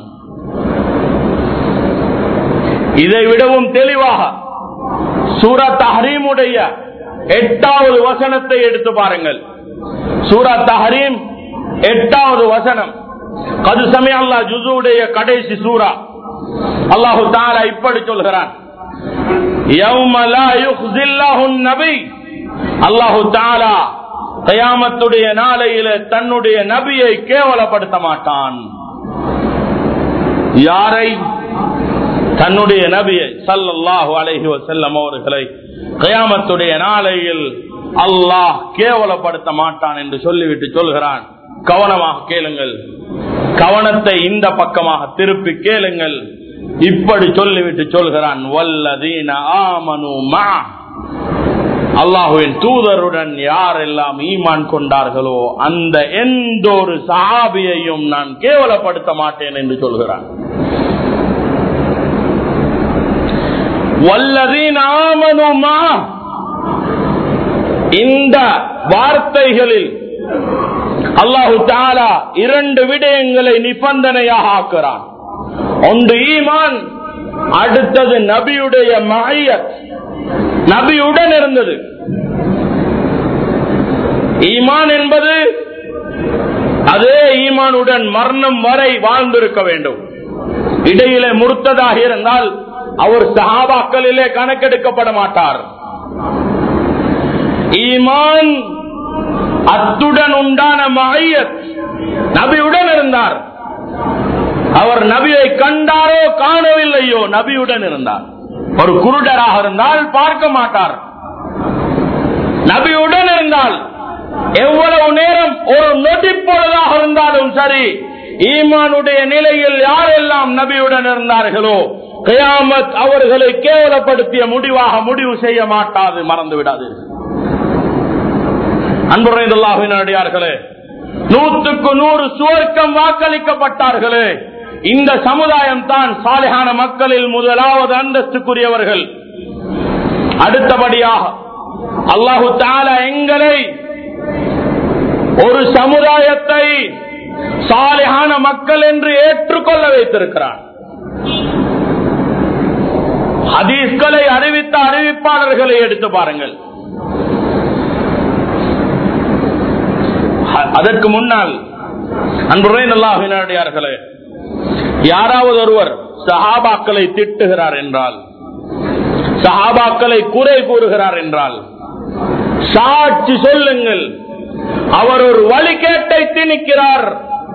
இதை விடவும் தெளிவாக சூரா தஹரீமுடைய எட்டாவது வசனத்தை எடுத்து பாருங்கள் சூரா தஹரீம் எட்டாவது வசனம் கது சமய அல்லா ஜுசுடைய கடைசி சூரா அல்லாஹு தாலா இப்படி சொல்கிறான் அல்லாஹு தாலா கயாமத்துடைய நாளையில தன்னுடைய நபியை கேவலப்படுத்த மாட்டான் யாரை தன்னுடைய நபியை சல்லல்லாஹு அலைஹி வசல்லம் அவர்களை கயாமத்துடைய நாளையில் அல்லாஹ் கேவலப்படுத்த மாட்டான் என்று சொல்லிவிட்டு சொல்கிறான் கவனமாக கேளுங்கள் கவனத்தை இந்த பக்கமாக திருப்பி கேளுங்கள் இப்படி சொல்லிவிட்டு சொல்கிறான் வல்லதீன ஆமனு மா அல்லாஹுவின் தூதருடன் யாரெல்லாம் ஈமான் கொண்டார்களோ அந்த எந்த ஒரு சாபியையும் நான் கேவலப்படுத்த மாட்டேன் என்று சொல்கிறான் வல்லதீன் ஆமனுமா இந்த வார்த்தைகளில் அல்லாஹு தாலா இரண்டு விடயங்களை நிபந்தனையாக ஆக்குறான் ஒன்று ஈமான் அடுத்தது நபியுடைய மகையத் நபியுடன் இருந்தது ஈமான் என்பது அதே ஈமானுடன் மரணம் வரை வாழ்ந்திருக்க வேண்டும் இடையிலே முறுத்ததாக இருந்தால் அவர் சஹாபாக்களிலே கணக்கெடுக்கப்பட மாட்டார் ஈமான் அத்துடன் உண்டான மகையத் நபியுடன் இருந்தார் அவர் நபியை கண்டாரோ காணவில்லையோ நபியுடன் இருந்தார் ஒரு குருடராக இருந்தால் பார்க்க மாட்டார் நபியுடன் இருந்தால் எவ்வளவு நேரம் ஒரு நொடிப்பொழுதாக இருந்தாலும் சரி ஈமானுடைய நிலையில் யாரெல்லாம் நபியுடன் இருந்தார்களோ கயாமத் அவர்களை கேவலப்படுத்திய முடிவாக முடிவு செய்ய மாட்டாது மறந்து விடாதீர்கள் அன்புரையார்களே நூற்றுக்கு நூறு சுவர்க்கம் வாக்களிக்கப்பட்டார்களே இந்த சமுதாயம் தான் சாலையான மக்களில் முதலாவது அந்தஸ்துக்குரியவர்கள் அடுத்தபடியாக அல்லாஹு தாலா எங்களை ஒரு சமுதாயத்தை சாலையான மக்கள் என்று ஏற்றுக்கொள்ள வைத்திருக்கிறார் ஹதீஸ்களை அறிவித்த அறிவிப்பாளர்களை எடுத்து பாருங்கள் அதற்கு முன்னால் அன்புரை நல்லாவினாடியார்களே யாராவது ஒருவர் சஹாபாக்களை திட்டுகிறார் என்றால் சஹாபாக்களை குறை கூறுகிறார் என்றால் சாட்சி சொல்லுங்கள் அவர் ஒரு வழிகேட்டை திணிக்கிறார்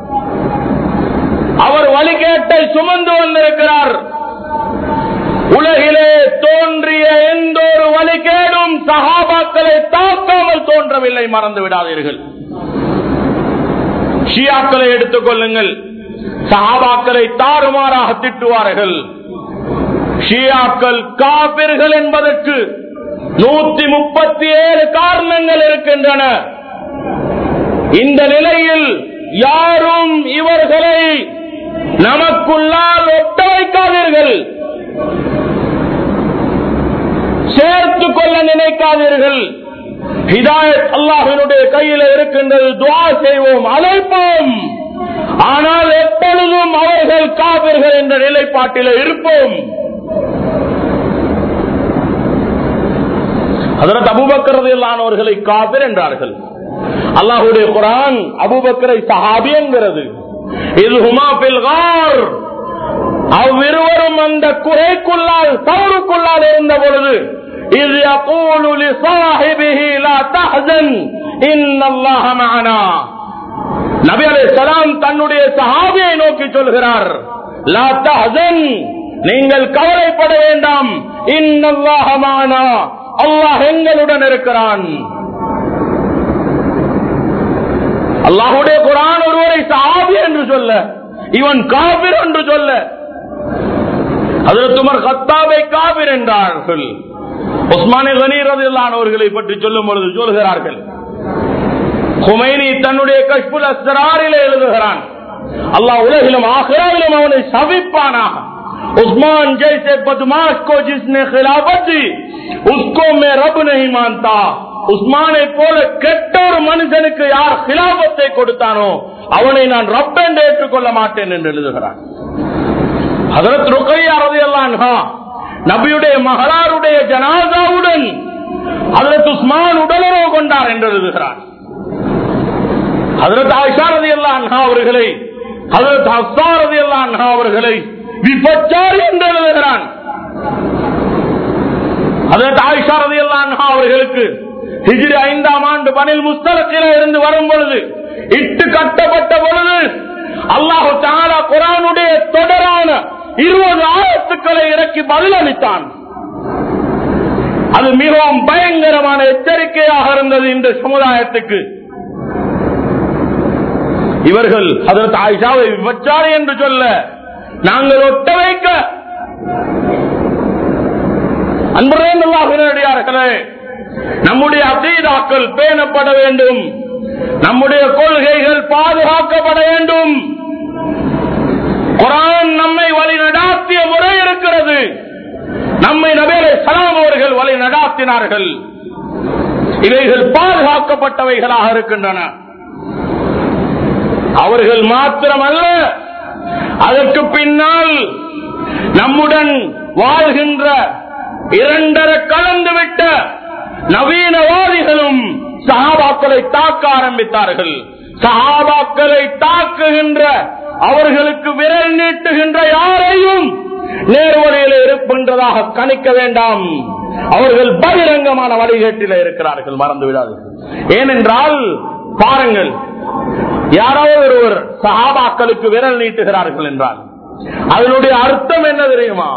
அவர் வழிகேட்டை சுமந்து வந்திருக்கிறார் உலகிலே தோன்றிய எந்த ஒரு வழிகேடும் சஹாபாக்களை தாக்காமல் தோன்றவில்லை மறந்து விடாதீர்கள் ஷியாக்களை எடுத்துக் கொள்ளுங்கள் சஹாபாக்களை தாறுமாறாக திட்டுவார்கள் ஷியாக்கள் காபிர்கள் என்பதற்கு நூத்தி முப்பத்தி ஏழு காரணங்கள் இருக்கின்றன இந்த நிலையில் யாரும் இவர்களை நமக்குள்ளால் ஒட்ட வைக்காதீர்கள் சேர்த்துக் கொள்ள நினைக்காதீர்கள் ஹிதாயத் அல்லாஹினுடைய கையில் இருக்கின்றது துவா செய்வோம் அழைப்போம் ஆனால் எப்பொழுதும் அவர்கள் காவிர்கள் என்ற நிலைப்பாட்டில் இருப்போம் அதற்கு அபுபக்கரது இல்லாதவர்களை காபிர் என்றார்கள் அல்லாஹுடைய குரான் அபுபக்கரை சஹாபி என்கிறது இது ஹுமா பில்கார் அவ்விருவரும் அந்த குறைக்குள்ளால் தவறுக்குள்ளால் இருந்த பொழுது إذ يقول لصاحبه لا تحزن إن الله معنا நபி அலைஹிஸ்ஸலாம் தன்னுடைய சஹாபியை நோக்கி சொல்கிறார் லா தஹ்சன் நீங்கள் கவலைப்பட வேண்டாம் இன்னல்லாஹ மானா அல்லாஹ் எங்களுடன் இருக்கிறான் அல்லாஹுடைய குரான் ஒருவரை சஹாபி என்று சொல்ல இவன் காபிர் என்று சொல்ல அதில் துமர் கத்தாபை காபிர் என்றார்கள் உஸ்மானி கனீர் அவர்களை பற்றி சொல்லும் பொழுது சொல்கிறார்கள் குமைனி தன்னுடைய கஷ்புல் அஸ்ராரிலே எழுதுகிறான் அல்லாஹ் உலகிலும் ஆகிறாவிலும் அவனை சவிப்பானாக उस्मान जैसे बदमाश को जिसने खिलाफत दी उसको मैं रब नहीं मानता உஸ்மானை போல கெட்ட ஒரு மனுஷனுக்கு யார் கிலாபத்தை கொடுத்தானோ அவனை நான் ரப் என்று ஏற்றுக்கொள்ள மாட்டேன் என்று எழுதுகிறான் ஹதரத் ருக்கையா ரதியல்லான்ஹா நபியுடைய மகளாருடைய ஜனாதாவுடன் ஹதரத் உஸ்மான் உடலுறவு கொண்டார் என்று எழுதுகிறான் ஹதரத் ஆயிஷா ரதியல்லான்ஹா அவர்களை ஹதரத் ஹஸ்ஸா ரதியல்லான்ஹா அவர்களை விபச்சாரி என்று எழுதுகிறான் ஹதரத் ஆயிஷா ரதியல்லான்ஹா அவர்களுக்கு ஹிஜ்ரி ஐந்தாம் ஆண்டு பனில் முஸ்தலத்தில இருந்து வரும் பொழுது இட்டு கட்டப்பட்ட பொழுது அல்லாஹு தாலா குரானுடைய தொடரான இருபது ஆயத்துக்களை இறக்கி பதிலளித்தான் அது மிகவும் பயங்கரமான எச்சரிக்கையாக இருந்தது இந்த சமுதாயத்துக்கு இவர்கள் அதற்கு ஆயிஷாவை விபச்சாரி என்று சொல்ல நாங்கள் ஒட்ட வைக்க அன்புரையார்களே நம்முடைய அசீதாக்கள் பேணப்பட வேண்டும் நம்முடைய கொள்கைகள் பாதுகாக்கப்பட வேண்டும் குரான் நம்மை வழி நடாத்திய முறை இருக்கிறது நம்மை நபேலை சலாம் அவர்கள் வழி நடாத்தினார்கள் இவைகள் பாதுகாக்கப்பட்டவைகளாக இருக்கின்றன அவர்கள் மாத்திரமல்ல அதற்கு பின்னால் நம்முடன் வாழ்கின்ற இரண்டரை கலந்துவிட்ட நவீனவாதிகளும் சஹாபாக்களை தாக்க ஆரம்பித்தார்கள் சஹாபாக்களை தாக்குகின்ற அவர்களுக்கு விரல் நீட்டுகின்ற யாரையும் நேர்வழியில் இருக்கின்றதாக கணிக்க வேண்டாம் அவர்கள் பகிரங்கமான வழிகேட்டில் இருக்கிறார்கள் மறந்து விடாதீர்கள் ஏனென்றால் பாருங்கள் யாராவது ஒருவர் சஹாபாக்களுக்கு விரல் நீட்டுகிறார்கள் என்றால் அதனுடைய அர்த்தம் என்ன தெரியுமா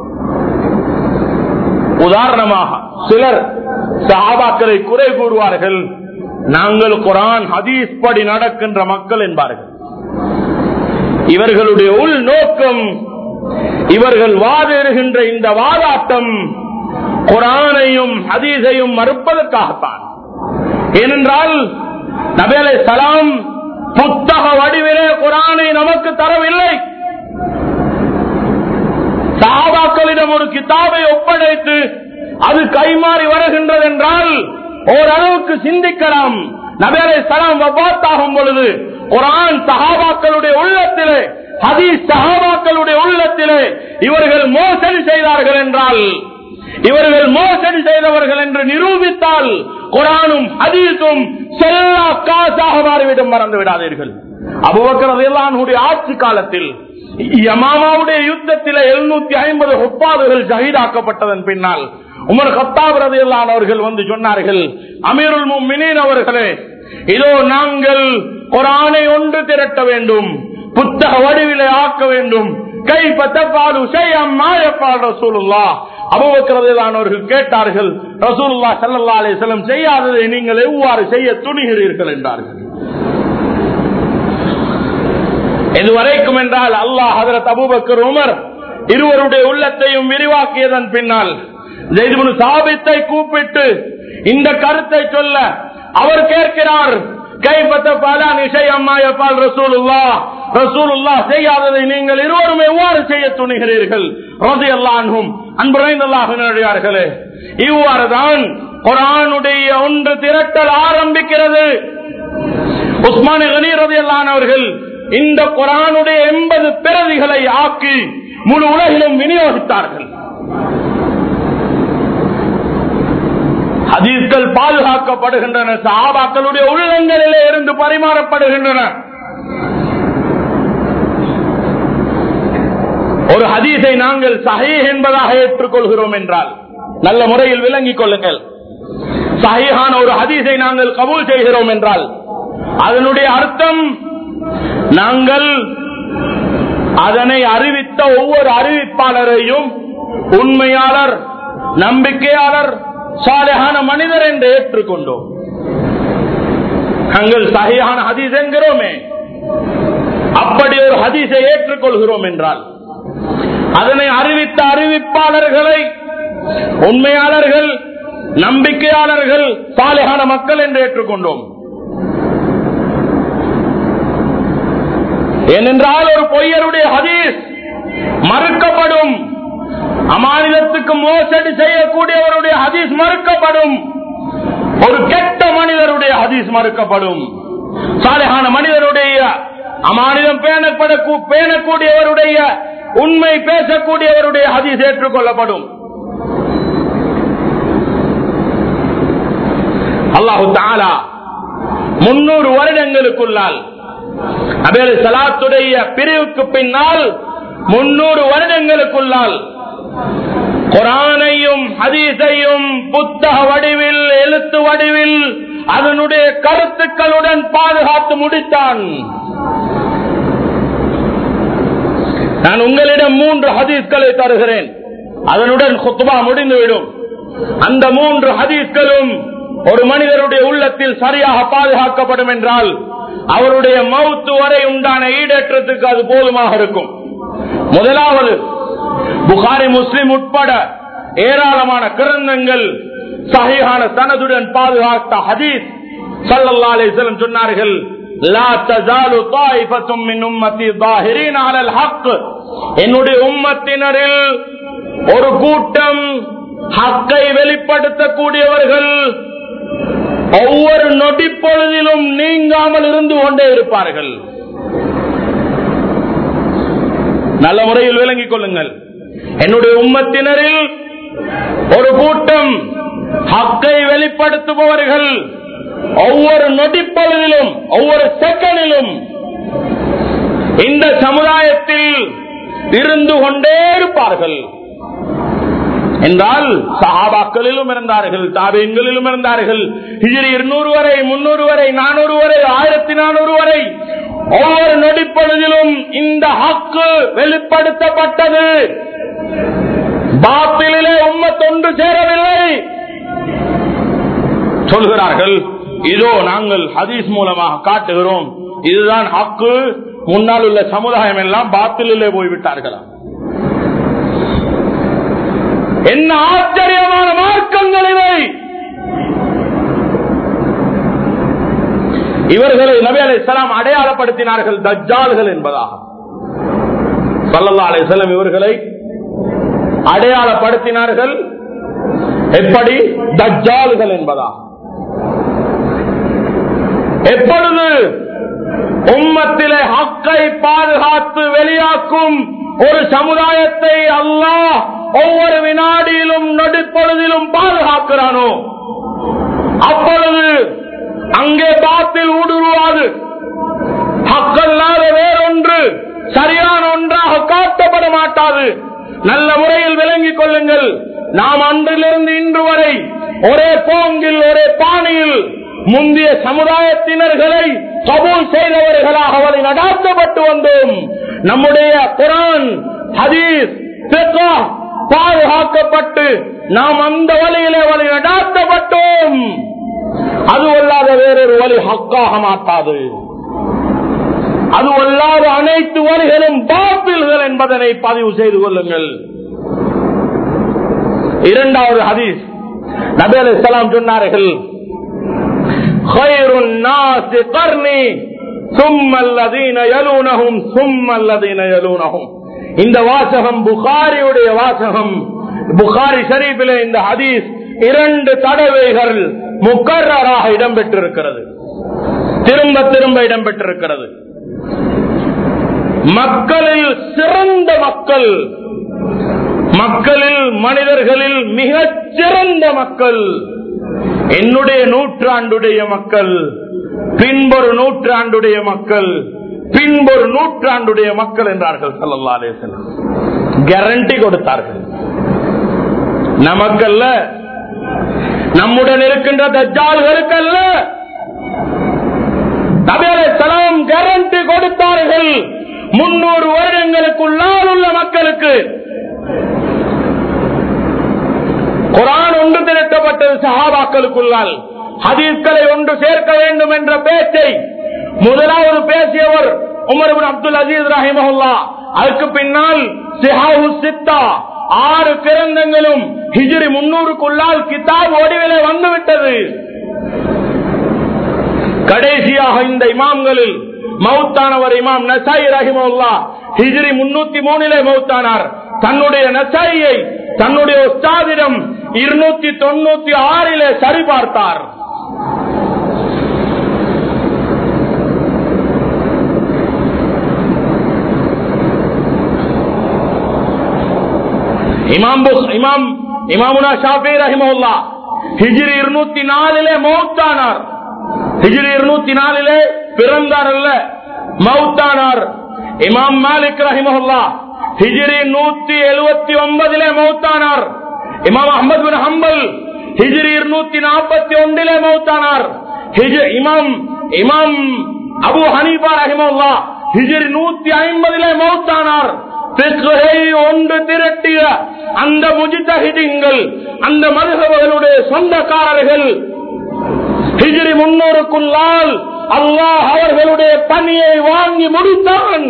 உதாரணமாக சிலர் சஹாபாக்களை குறை கூறுவார்கள் நாங்கள் குரான் ஹதீஸ் படி நடக்கின்ற மக்கள் என்பார்கள் இவர்களுடைய உள் நோக்கம் இவர்கள் வாதிடுகின்ற இந்த வாதாட்டம் குரானையும் ஹதீஸையும் மறுப்பதற்காகத்தான் ஏனென்றால் நபேலை சலாம் புத்தக வடிவிலே குரானை நமக்கு தரவில்லை சாபாக்களிடம் ஒரு கிதாபை ஒப்படைத்து அது கைமாறி வருகின்றது என்றால் ஓரளவுக்கு சிந்திக்கலாம் நபேலை சலாம் வபாத்தாகும் பொழுது குரான் சஹாபாக்களுடைய உள்ளத்திலே ஹதீஸ் சஹாபாக்களுடைய உள்ளத்திலே இவர்கள் மோசடி செய்தார்கள் என்றால் இவர்கள் மோசடி செய்தவர்கள் என்று நிரூபித்தால் குரானும் ஹதீஸும் செல்லா காசாக மாறிவிடும் மறந்து விடாதீர்கள் அபுபக்கரதையெல்லாம் ஆட்சி காலத்தில் யமாமாவுடைய யுத்தத்தில் எழுநூத்தி ஐம்பது ஒப்பாதுகள் ஷஹீதாக்கப்பட்டதன் பின்னால் உமர் கத்தாப் ரதையெல்லாம் அவர்கள் வந்து சொன்னார்கள் அமீருல் மினீன் அவர்களே இதோ நாங்கள் குரானை ஒன்று திரட்ட வேண்டும் புத்தக வடிவிலே ஆக்க வேண்டும் கை பத்தப்பாடு செய்யம்மாயப்பால் ரசூலுல்லா அபுபக்கரதானவர்கள் கேட்டார்கள் ரசூலுல்லா சல்லா அலிஸ்லம் செய்யாததை நீங்கள் எவ்வாறு செய்ய துணிகிறீர்கள் என்றார்கள் இதுவரைக்கும் என்றால் அல்லாஹ் ஹதரத் அபுபக்கர் உமர் இருவருடைய உள்ளத்தையும் விரிவாக்கியதன் பின்னால் ஜெய்துபுன் சாபித்தை கூப்பிட்டு இந்த கருத்தை சொல்ல அவர் கேட்கிறார் கைப்பற்ற பாலா நிஷை அம்மாயப்பால் ரசூலுல்லா ரசூலுல்லா செய்யாததை நீங்கள் இருவரும் எவ்வாறு செய்ய துணிகிறீர்கள் ரோதி அல்லான்ஹும் அன்புரைந்தல்லார்களே இவ்வாறுதான் குரானுடைய ஒன்று திரட்டல் ஆரம்பிக்கிறது உஸ்மான கனீரதி அவர்கள் இந்த குரானுடைய எண்பது பிரதிகளை ஆக்கி முழு உலகிலும் விநியோகித்தார்கள் ஹதீஸ்கள் பாதுகாக்கப்படுகின்றன சஹாபாக்களுடைய உள்ளங்களிலே இருந்து பரிமாறப்படுகின்றன ஒரு ஹதீஸை நாங்கள் சஹீ என்பதாக ஏற்றுக்கொள்கிறோம் என்றால் நல்ல முறையில் விளங்கிக் கொள்ளுங்கள் சஹீஹான ஒரு ஹதீஸை நாங்கள் கபூல் செய்கிறோம் என்றால் அதனுடைய அர்த்தம் நாங்கள் அதனை அறிவித்த ஒவ்வொரு அறிவிப்பாளரையும் உண்மையாளர் நம்பிக்கையாளர் சாலையான மனிதர் என்று ஏற்றுக்கொண்டோம் நாங்கள் சகையான ஹதீஸ் என்கிறோமே அப்படி ஒரு ஹதீஸை ஏற்றுக்கொள்கிறோம் என்றால் அதனை அறிவித்த அறிவிப்பாளர்களை உண்மையாளர்கள் நம்பிக்கையாளர்கள் சாலையான மக்கள் என்று ஏற்றுக்கொண்டோம் ஏனென்றால் ஒரு பொய்யருடைய ஹதீஸ் மறுக்கப்படும் அமானிதத்துக்கு மோசடி செய்யக்கூடியவருடைய ஹதீஸ் மறுக்கப்படும் ஒரு கெட்ட மனிதருடைய ஹதீஸ் மறுக்கப்படும் சாலையான மனிதருடைய அமானிதம் பேணப்பட பேணக்கூடியவருடைய உண்மை பேசக்கூடியவருடைய ஹதீஸ் ஏற்றுக்கொள்ளப்படும் அல்லாஹு தாலா முன்னூறு வருடங்களுக்குள்ளால் அபேல் சலாத்துடைய பிரிவுக்கு பின்னால் முன்னூறு வருடங்களுக்குள்ளால் குரானையும் ஹதீஸையும் புத்தக வடிவில் எழுத்து வடிவில் அதனுடைய கருத்துக்களுடன் பாதுகாத்து முடித்தான் நான் உங்களிடம் மூன்று ஹதீஸ்களை தருகிறேன் அதனுடன் குத்துபா முடிந்துவிடும் அந்த மூன்று ஹதீஸ்களும் ஒரு மனிதருடைய உள்ளத்தில் சரியாக பாதுகாக்கப்படும் என்றால் அவருடைய மவுத்து வரை உண்டான ஈடேற்றத்துக்கு அது போதுமாக இருக்கும் முதலாவது புகாரி முஸ்லிம் உட்பட ஏராளமான கிரந்தங்கள் சகையான தனதுடன் பாதுகாத்த ஹதீஸ் சல்லல்லா அலிஸ்லம் சொன்னார்கள் என்னுடைய உம்மத்தினரில் ஒரு கூட்டம் ஹக்கை வெளிப்படுத்தக்கூடியவர்கள் ஒவ்வொரு நொடி பொழுதிலும் நீங்காமல் இருந்து கொண்டே இருப்பார்கள் நல்ல முறையில் விளங்கிக் கொள்ளுங்கள் என்னுடைய உம்மத்தினரில் ஒரு கூட்டம் ஹக்கை வெளிப்படுத்துபவர்கள் ஒவ்வொரு நொடிப்பொழுதிலும் ஒவ்வொரு செகண்டிலும் இந்த சமுதாயத்தில் இருந்து கொண்டே இருப்பார்கள் என்றால் சஹாபாக்களிலும் இருந்தார்கள் தாபியங்களிலும் இருந்தார்கள் ஹிஜிரி இருநூறு வரை முன்னூறு வரை நானூறு வரை ஆயிரத்தி நானூறு வரை ஒவ்வொரு நொடிப்பொழுதிலும் இந்த ஹக்கு வெளிப்படுத்தப்பட்டது பாத்திலே உம்மத்தொன்று சேரவில்லை சொல்கிறார்கள் இதோ நாங்கள் ஹதீஸ் மூலமாக காட்டுகிறோம் இதுதான் ஹக்கு முன்னால் உள்ள சமுதாயம் எல்லாம் பாத்திலே போய்விட்டார்களா என்ன ஆச்சரியமான மார்க்கங்கள் இவை இவர்களை நபி அலை சலாம் அடையாளப்படுத்தினார்கள் தஜ்ஜால்கள் என்பதாக சல்லல்லா அலை செல்லம் இவர்களை அடையாளப்படுத்தினார்கள் எப்படி தஜ்ஜால்கள் என்பதா எப்பொழுது உம்மத்திலே ஹக்கை பாதுகாத்து வெளியாக்கும் ஒரு சமுதாயத்தை அல்லாஹ் ஒவ்வொரு வினாடியிலும் நொடிப்பொழுதிலும் பாதுகாக்கிறானோ அப்பொழுது அங்கே பாத்தில் ஊடுருவாது ஹக்கல்லாத வேறொன்று சரியான ஒன்றாக காட்டப்பட மாட்டாது நல்ல முறையில் விளங்கிக் கொள்ளுங்கள் நாம் அன்றிலிருந்து இன்று வரை ஒரே போங்கில் ஒரே பாணியில் முந்தைய சமுதாயத்தினர்களை கபூல் செய்தவர்களாக அவரை நடாத்தப்பட்டு வந்தோம் நம்முடைய குரான் ஹதீஸ் பிக்ஹ் பாதுகாக்கப்பட்டு நாம் அந்த வழியிலே வழி நடாத்தப்பட்டோம் அது அல்லாத வேறொரு வழி ஹக்காக மாட்டாது அது அல்லாத அனைத்து வழிகளும் பாப்பில்கள் என்பதனை பதிவு செய்து கொள்ளுங்கள் இரண்டாவது ஹதீஸ் நபி அலி இஸ்லாம் சொன்னார்கள் خير الناس قرني ثم الذين يلونهم ثم الذين يلونهم இந்த வாசகம் புகாரியுடைய வாசகம் புகாரி ஷரீஃபிலே இந்த ஹதீஸ் இரண்டு தடவைகள் முக்கராக இடம்பெற்றிருக்கிறது திரும்ப திரும்ப இடம்பெற்றிருக்கிறது மக்களில் சிறந்த மக்கள் மக்களில் மனிதர்களில் மிகச் சிறந்த மக்கள் என்னுடைய நூற்றாண்டுடைய மக்கள் பின்பொரு நூற்றாண்டுடைய மக்கள் பின்பொரு நூற்றாண்டுடைய மக்கள் என்றார்கள் சல்லல்லா அலேசன் கேரண்டி கொடுத்தார்கள் நமக்கல்ல நம்முடன் இருக்கின்ற தஜ்ஜால்களுக்கல்ல நபியலாம் கேரண்டி கொடுத்தார்கள் முன்னூறு வருடங்களுக்குள்ளால் உள்ள மக்களுக்கு குரான் ஒன்று திரட்டப்பட்டது சஹாபாக்களுக்குள்ளால் ஹதீஸ்களை ஒன்று சேர்க்க வேண்டும் என்ற பேச்சை முதலாவது பேசியவர் உமர் அப்துல் அசீஸ் ரஹிமஹுல்லா அதுக்கு பின்னால் சிஹாவு சித்தா ஆறு கிரந்தங்களும் ஹிஜ்ரி முன்னூறுக்குள்ளால் கிதாப் ஒடிவிலே வந்துவிட்டது கடைசியாக இந்த இமாம்களில் மௌத்தானவர் இமாம் நசாய் ரஹிமுல்லா ஹிஜ்ரி முன்னூத்தி மூணிலே மௌத்தானார் தன்னுடைய நசாயை தன்னுடைய உஸ்தாதிடம் இருநூத்தி தொண்ணூத்தி ஆறிலே சரிபார்த்தார் இமாம் புஸ்- இமாம் இமாமுனா ஷாஃபி ரஹிமுல்லா ஹிஜ்ரி இருநூத்தி நாலிலே மௌத்தானார் ஹிஜ்ரி இருநூத்தி நாலிலே பிறந்தார் அல்ல மௌத்தானார் இமாம் மாலிக் ரஹிமஹுல்லா ஹிஜ்ரி நூத்தி எழுபத்தி ஒன்பதிலே மௌத்தானார் இமாம் அஹமது பின் ஹம்பல் ஹிஜ்ரி இருநூத்தி நாற்பத்தி ஒன்றிலே மௌத்தானார் ஹிஜ்- இமாம் இமாம் அபு ஹனீபா ரஹிமஹுல்லா ஹிஜ்ரி நூத்தி ஐம்பதிலே மௌத்தானார் பிஸ்குஹை ஒன்று திரட்டிய அந்த முஜிதஹிதிங்கள் அந்த மதுகவர்களுடைய சொந்தக்காரர்கள் ஹிஜ்ரி முன்னூறுக்குள்ளால் அல்லாஹ் அவர்களுடைய பணியை வாங்கி முடித்தான்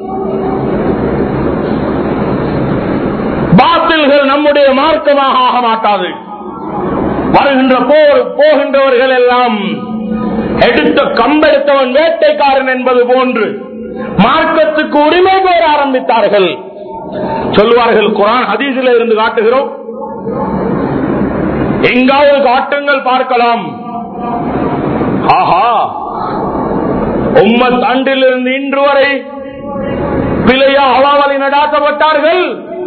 பாத்தில்கள் நம்முடைய மார்க்கமாக ஆக மாட்டாது வருகின்ற போர் போகின்றவர்கள் எல்லாம் எடுத்த கம்பெடுத்தவன் வேட்டைக்காரன் என்பது போன்று மார்க்கத்துக்கு உரிமை கோர ஆரம்பித்தார்கள் சொல்வார்கள் குரான் ஹதீஸில் இருந்து காட்டுகிறோம் எங்காவது காட்டுங்கள் பார்க்கலாம் ஆஹா உம்மத் அன்றிலிருந்து இன்று வரை பிழையா அவாவலை நடாத்தப்பட்டார்கள்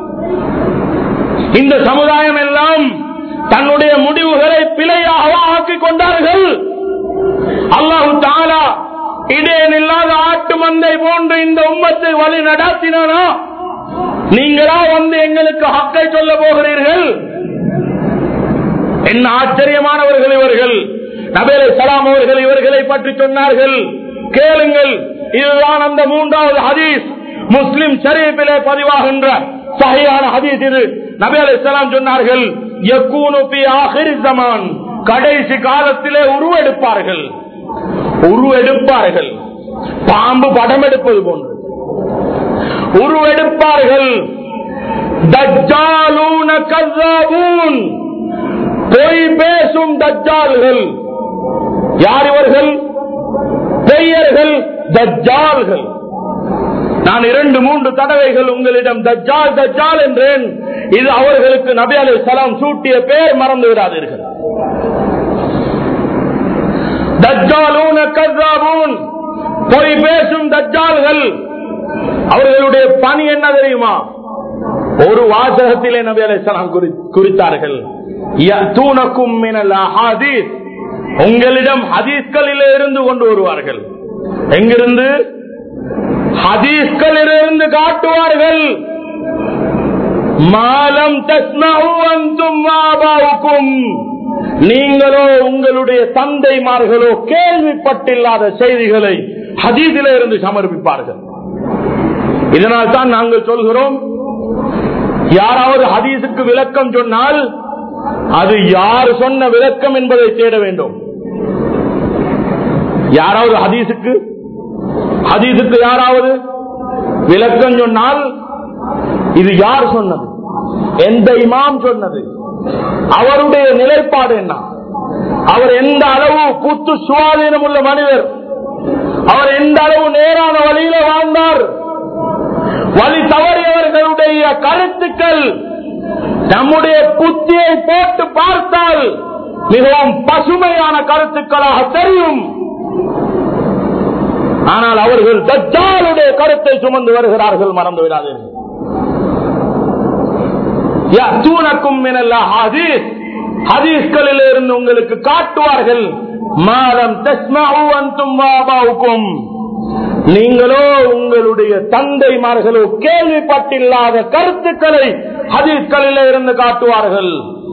இந்த சமுதாயம் எல்லாம் தன்னுடைய முடிவுகளை பிழையாக ஆக்கிக் கொண்டார்கள் அல்லாஹு தாலா இடையன் இல்லாத ஆட்டு மந்தை போன்று இந்த உம்மத்தை வழி நடாத்தினானா நீங்களா வந்து எங்களுக்கு ஹக்கை சொல்ல போகிறீர்கள் என்ன ஆச்சரியமானவர்கள் இவர்கள் நபேலை சலாம் அவர்கள் இவர்களை பற்றி சொன்னார்கள் கேளுங்கள் இதுதான் அந்த மூன்றாவது ஹதீஸ் முஸ்லிம் ஷரீஃபிலே பதிவாகின்ற சகையான ஹதீஸ் இது நபேலை சலாம் சொன்னார்கள் யக்கூனு ஃபி ஆஹிரி ஸமான் கடைசி காலத்திலே உருவெடுப்பார்கள் உருவெடுப்பார்கள் பாம்பு படம் எடுப்பது போன்று உருவெடுப்பார்கள் தஜ்ஜாலூன கஸ்ஸாபூன் பொய் பேசும் தஜ்ஜால்கள் யார் இவர்கள் பெயர்கள் தஜ்ஜால்கள் நான் இரண்டு மூன்று தடவைகள் உங்களிடம் தஜ்ஜால் தஜ்ஜால் என்றேன் இது அவர்களுக்கு நபி அலி சலாம் சூட்டிய பேர் மறந்து விடாதீர்கள் தஜ்ஜாலூன கஸ்ஸாபூன் பொய் பேசும் தஜ்ஜால்கள் அவர்களுடைய பணி என்ன தெரியுமா ஒரு வாசகத்திலே நபி அலைஹிஸ்ஸலாம் குறி- குறித்தார்கள் யஅதூனக்கும் மினல் அஹாதீஸ். உங்களிடம் ஹதீஸ்களிலே இருந்து கொண்டு வருவார்கள் எங்கிருந்து ஹதீஸ்களிலிருந்து காட்டுவார்கள் மாலம் தஸ்மஹு அன்தும் வாபாவுக்கும் நீங்களோ உங்களுடைய தந்தைமார்களோ கேள்விப்பட்டில்லாத செய்திகளை ஹதீஸிலே இருந்து சமர்ப்பிப்பார்கள் இதனால் தான் நாங்கள் சொல்கிறோம் யாராவது ஹதீஸுக்கு விளக்கம் சொன்னால் அது யார் சொன்ன விளக்கம் என்பதை தேட வேண்டும் யாராவது ஹதீஸுக்கு ஹதீஸுக்கு யாராவது விளக்கம் சொன்னால் இது யார் சொன்னது எந்த இமாம் சொன்னது அவருடைய நிலைப்பாடு என்ன அவர் எந்த அளவு புத்து சுவாதீனம் உள்ள மனிதர் அவர் எந்த அளவு நேரான வழியில வாழ்ந்தார் வழி தவறியவர்களுடைய கருத்துக்கள் நம்முடைய புத்தியை போட்டு பார்த்தால் மிகவும் பசுமையான கருத்துக்களாக தெரியும் ஆனால் அவர்கள் தஜ்ஜாலுடைய கருத்தை சுமந்து வருகிறார்கள் மறந்து விடாதீர்கள் யஅதூனக்கும் மினல் அஹாதீஸ். ஹதீஸ்களில் இருந்து உங்களுக்கு காட்டுவார்கள் மாதம் தஸ்மஹு அன்தும் வாபாவுக்கும் நீங்களோ உங்களுடைய தந்தைமார்களோ கேள்விப்பட்டில்லாத கருத்துக்களை ஹதீஸ்களில் இருந்து காட்டுவார்கள்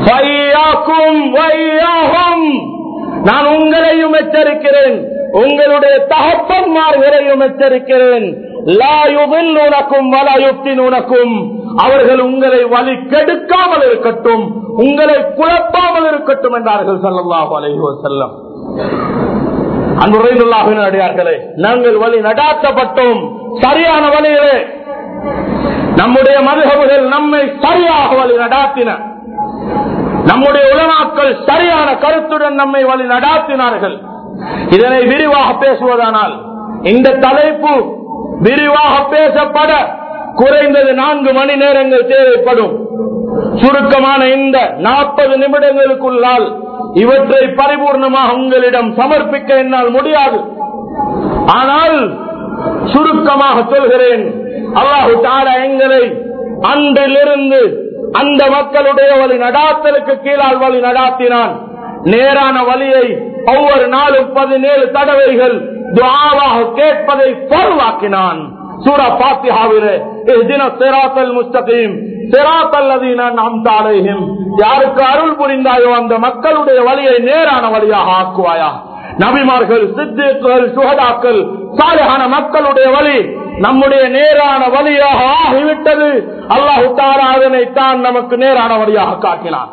வையாக்கும் வையாகும் நான் உங்களையும் எச்சரிக்கிறேன் உங்களுடைய தகப்பன்மார்களையும் எச்சரிக்கிறேன் லாயுவில்லுனக்கும் வலாயுத்தினுனக்கும் அவர்கள் உங்களை வழி கெடுக்காமல் இருக்கட்டும் உங்களை குழப்பாமல் இருக்கட்டும் என்றார்கள் சல்லல்லாஹு அலைஹி வஸல்லம் அன்புரைந்துள்ளாவின் அடியார்களே நாங்கள் வழி நடாத்தப்பட்டோம் சரியான வழியிலே நம்முடைய மதுகபுகள் நம்மை சரியாக வழி நடாத்தின நம்முடைய உலமாக்கள் சரியான கருத்துடன் நம்மை வழி நடாத்தினார்கள் இதனை விரிவாக பேசுவதானால் இந்த தலைப்பு விரிவாக பேசப்பட குறைந்தது நான்கு மணி நேரங்கள் தேவைப்படும் சுருக்கமான இந்த நாற்பது நிமிடங்களுக்குள்ளால் இவற்றை பரிபூர்ணமாக உங்களிடம் சமர்ப்பிக்க என்னால் முடியாது ஆனால் சுருக்கமாக சொல்கிறேன் அல்லாஹு தாரா எங்களை அன்றிலிருந்து அந்த மக்களுடைய வழி நடாத்தலுக்கு கீழால் வழி நடாத்தினான் நேரான வழியை ஒவ்வொரு நாளும் பதினேழு தடவைகள் துவாவாக கேட்பதை பொருளாக்கினான் சூரா பாத்தியாவிலே தின சிராத்தல் முஸ்தகீம் சிராத்தல்லதி நாம் தாழையும் யாருக்கு அருள் புரிந்தாயோ அந்த மக்களுடைய வழியை நேரான வழியாக ஆக்குவாயா நபிமார்கள் சித்திகள் சுகதாக்கள் சாலையான மக்களுடைய வழி நம்முடைய நேரான வழியாக ஆகிவிட்டது அல்லாஹு தாரா அதனை தான் நமக்கு நேரான வழியாக காட்டினான்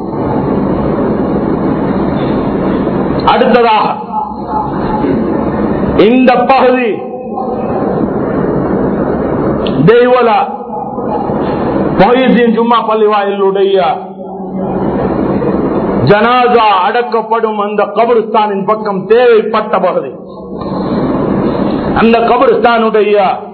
அடுத்ததாக இந்த பகுதி தெய்வலா மொஹிதீன் ஜும்மா பள்ளிவாயிலுடைய ஜனாதா அடக்கப்படும் அந்த கபருஸ்தானின் பக்கம் தேவைப்பட்ட பகுதி அந்த கபருஸ்தானுடைய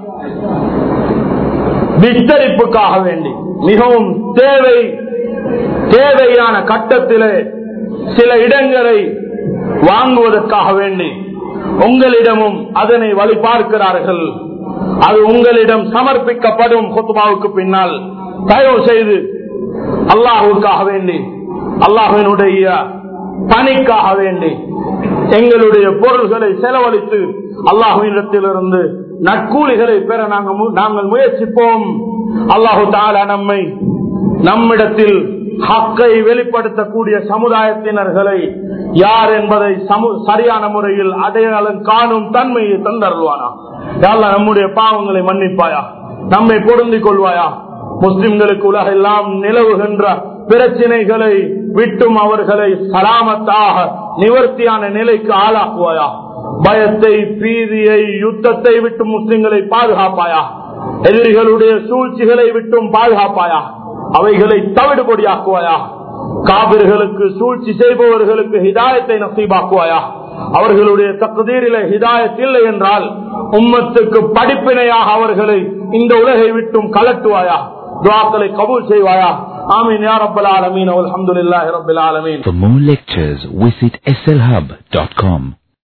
விஸ்தரிப்புக்காக வேண்டி மிகவும் தேவை தேவையான கட்டத்திலே சில இடங்களை வாங்குவதற்காக வேண்டி உங்களிடமும் அதனை வழி பார்க்கிறார்கள் அது உங்களிடம் சமர்ப்பிக்கப்படும் குத்துபாவுக்கு பின்னால் தயவு செய்து அல்லாஹுக்காக வேண்டி அல்லாஹினுடைய பணிக்காக வேண்டி எங்களுடைய பொருள்களை செலவழித்து அல்லாஹுவிடத்திலிருந்து நற்கூலிகளை பெற நாங்கள் முயற்சிப்போம் அல்லாஹு தாலா நம்மை நம்மிடத்தில் ஹக்கை வெளிப்படுத்தக்கூடிய சமுதாயத்தினர்களை யார் என்பதை சரியான முறையில் அடையாளம் காணும் தன்மையை தந்தருள்வானா யாரெல்லாம் நம்முடைய பாவங்களை மன்னிப்பாயா நம்மை பொருந்திக் கொள்வாயா முஸ்லிம்களுக்கு உலகெல்லாம் நிலவுகின்ற பிரச்சினைகளை விட்டும் அவர்களை சலாமத்தாக நிவர்த்தியான நிலைக்கு ஆளாக்குவாயா பயத்தை பீதியை யுத்தத்தை விட்டு முஸ்லிம்களை பாதுகாப்பாயா எதிரிகளுடைய சூழ்ச்சிகளை விட்டும் பாதுகாப்பாயா அவைகளை தவிடுபடியாக்குவாயா காவிர்களுக்கு சூழ்ச்சி செய்பவர்களுக்கு ஹிதாயத்தை நசீபாக்குவாயா அவர்களுடைய தகுதீரில ஹிதாயத் இல்லை என்றால் உம்மத்துக்கு படிப்பினையாக அவர்களை இந்த உலகை விட்டும் கலட்டுவாயா துவாக்களை கபூல் செய்வாயா ஆமீன் யா ரப்பல் ஆலமீன் அல்ஹம்துலில்லாஹி ரப்பில் ஆலமீன் For more lectures, visit slhub.com.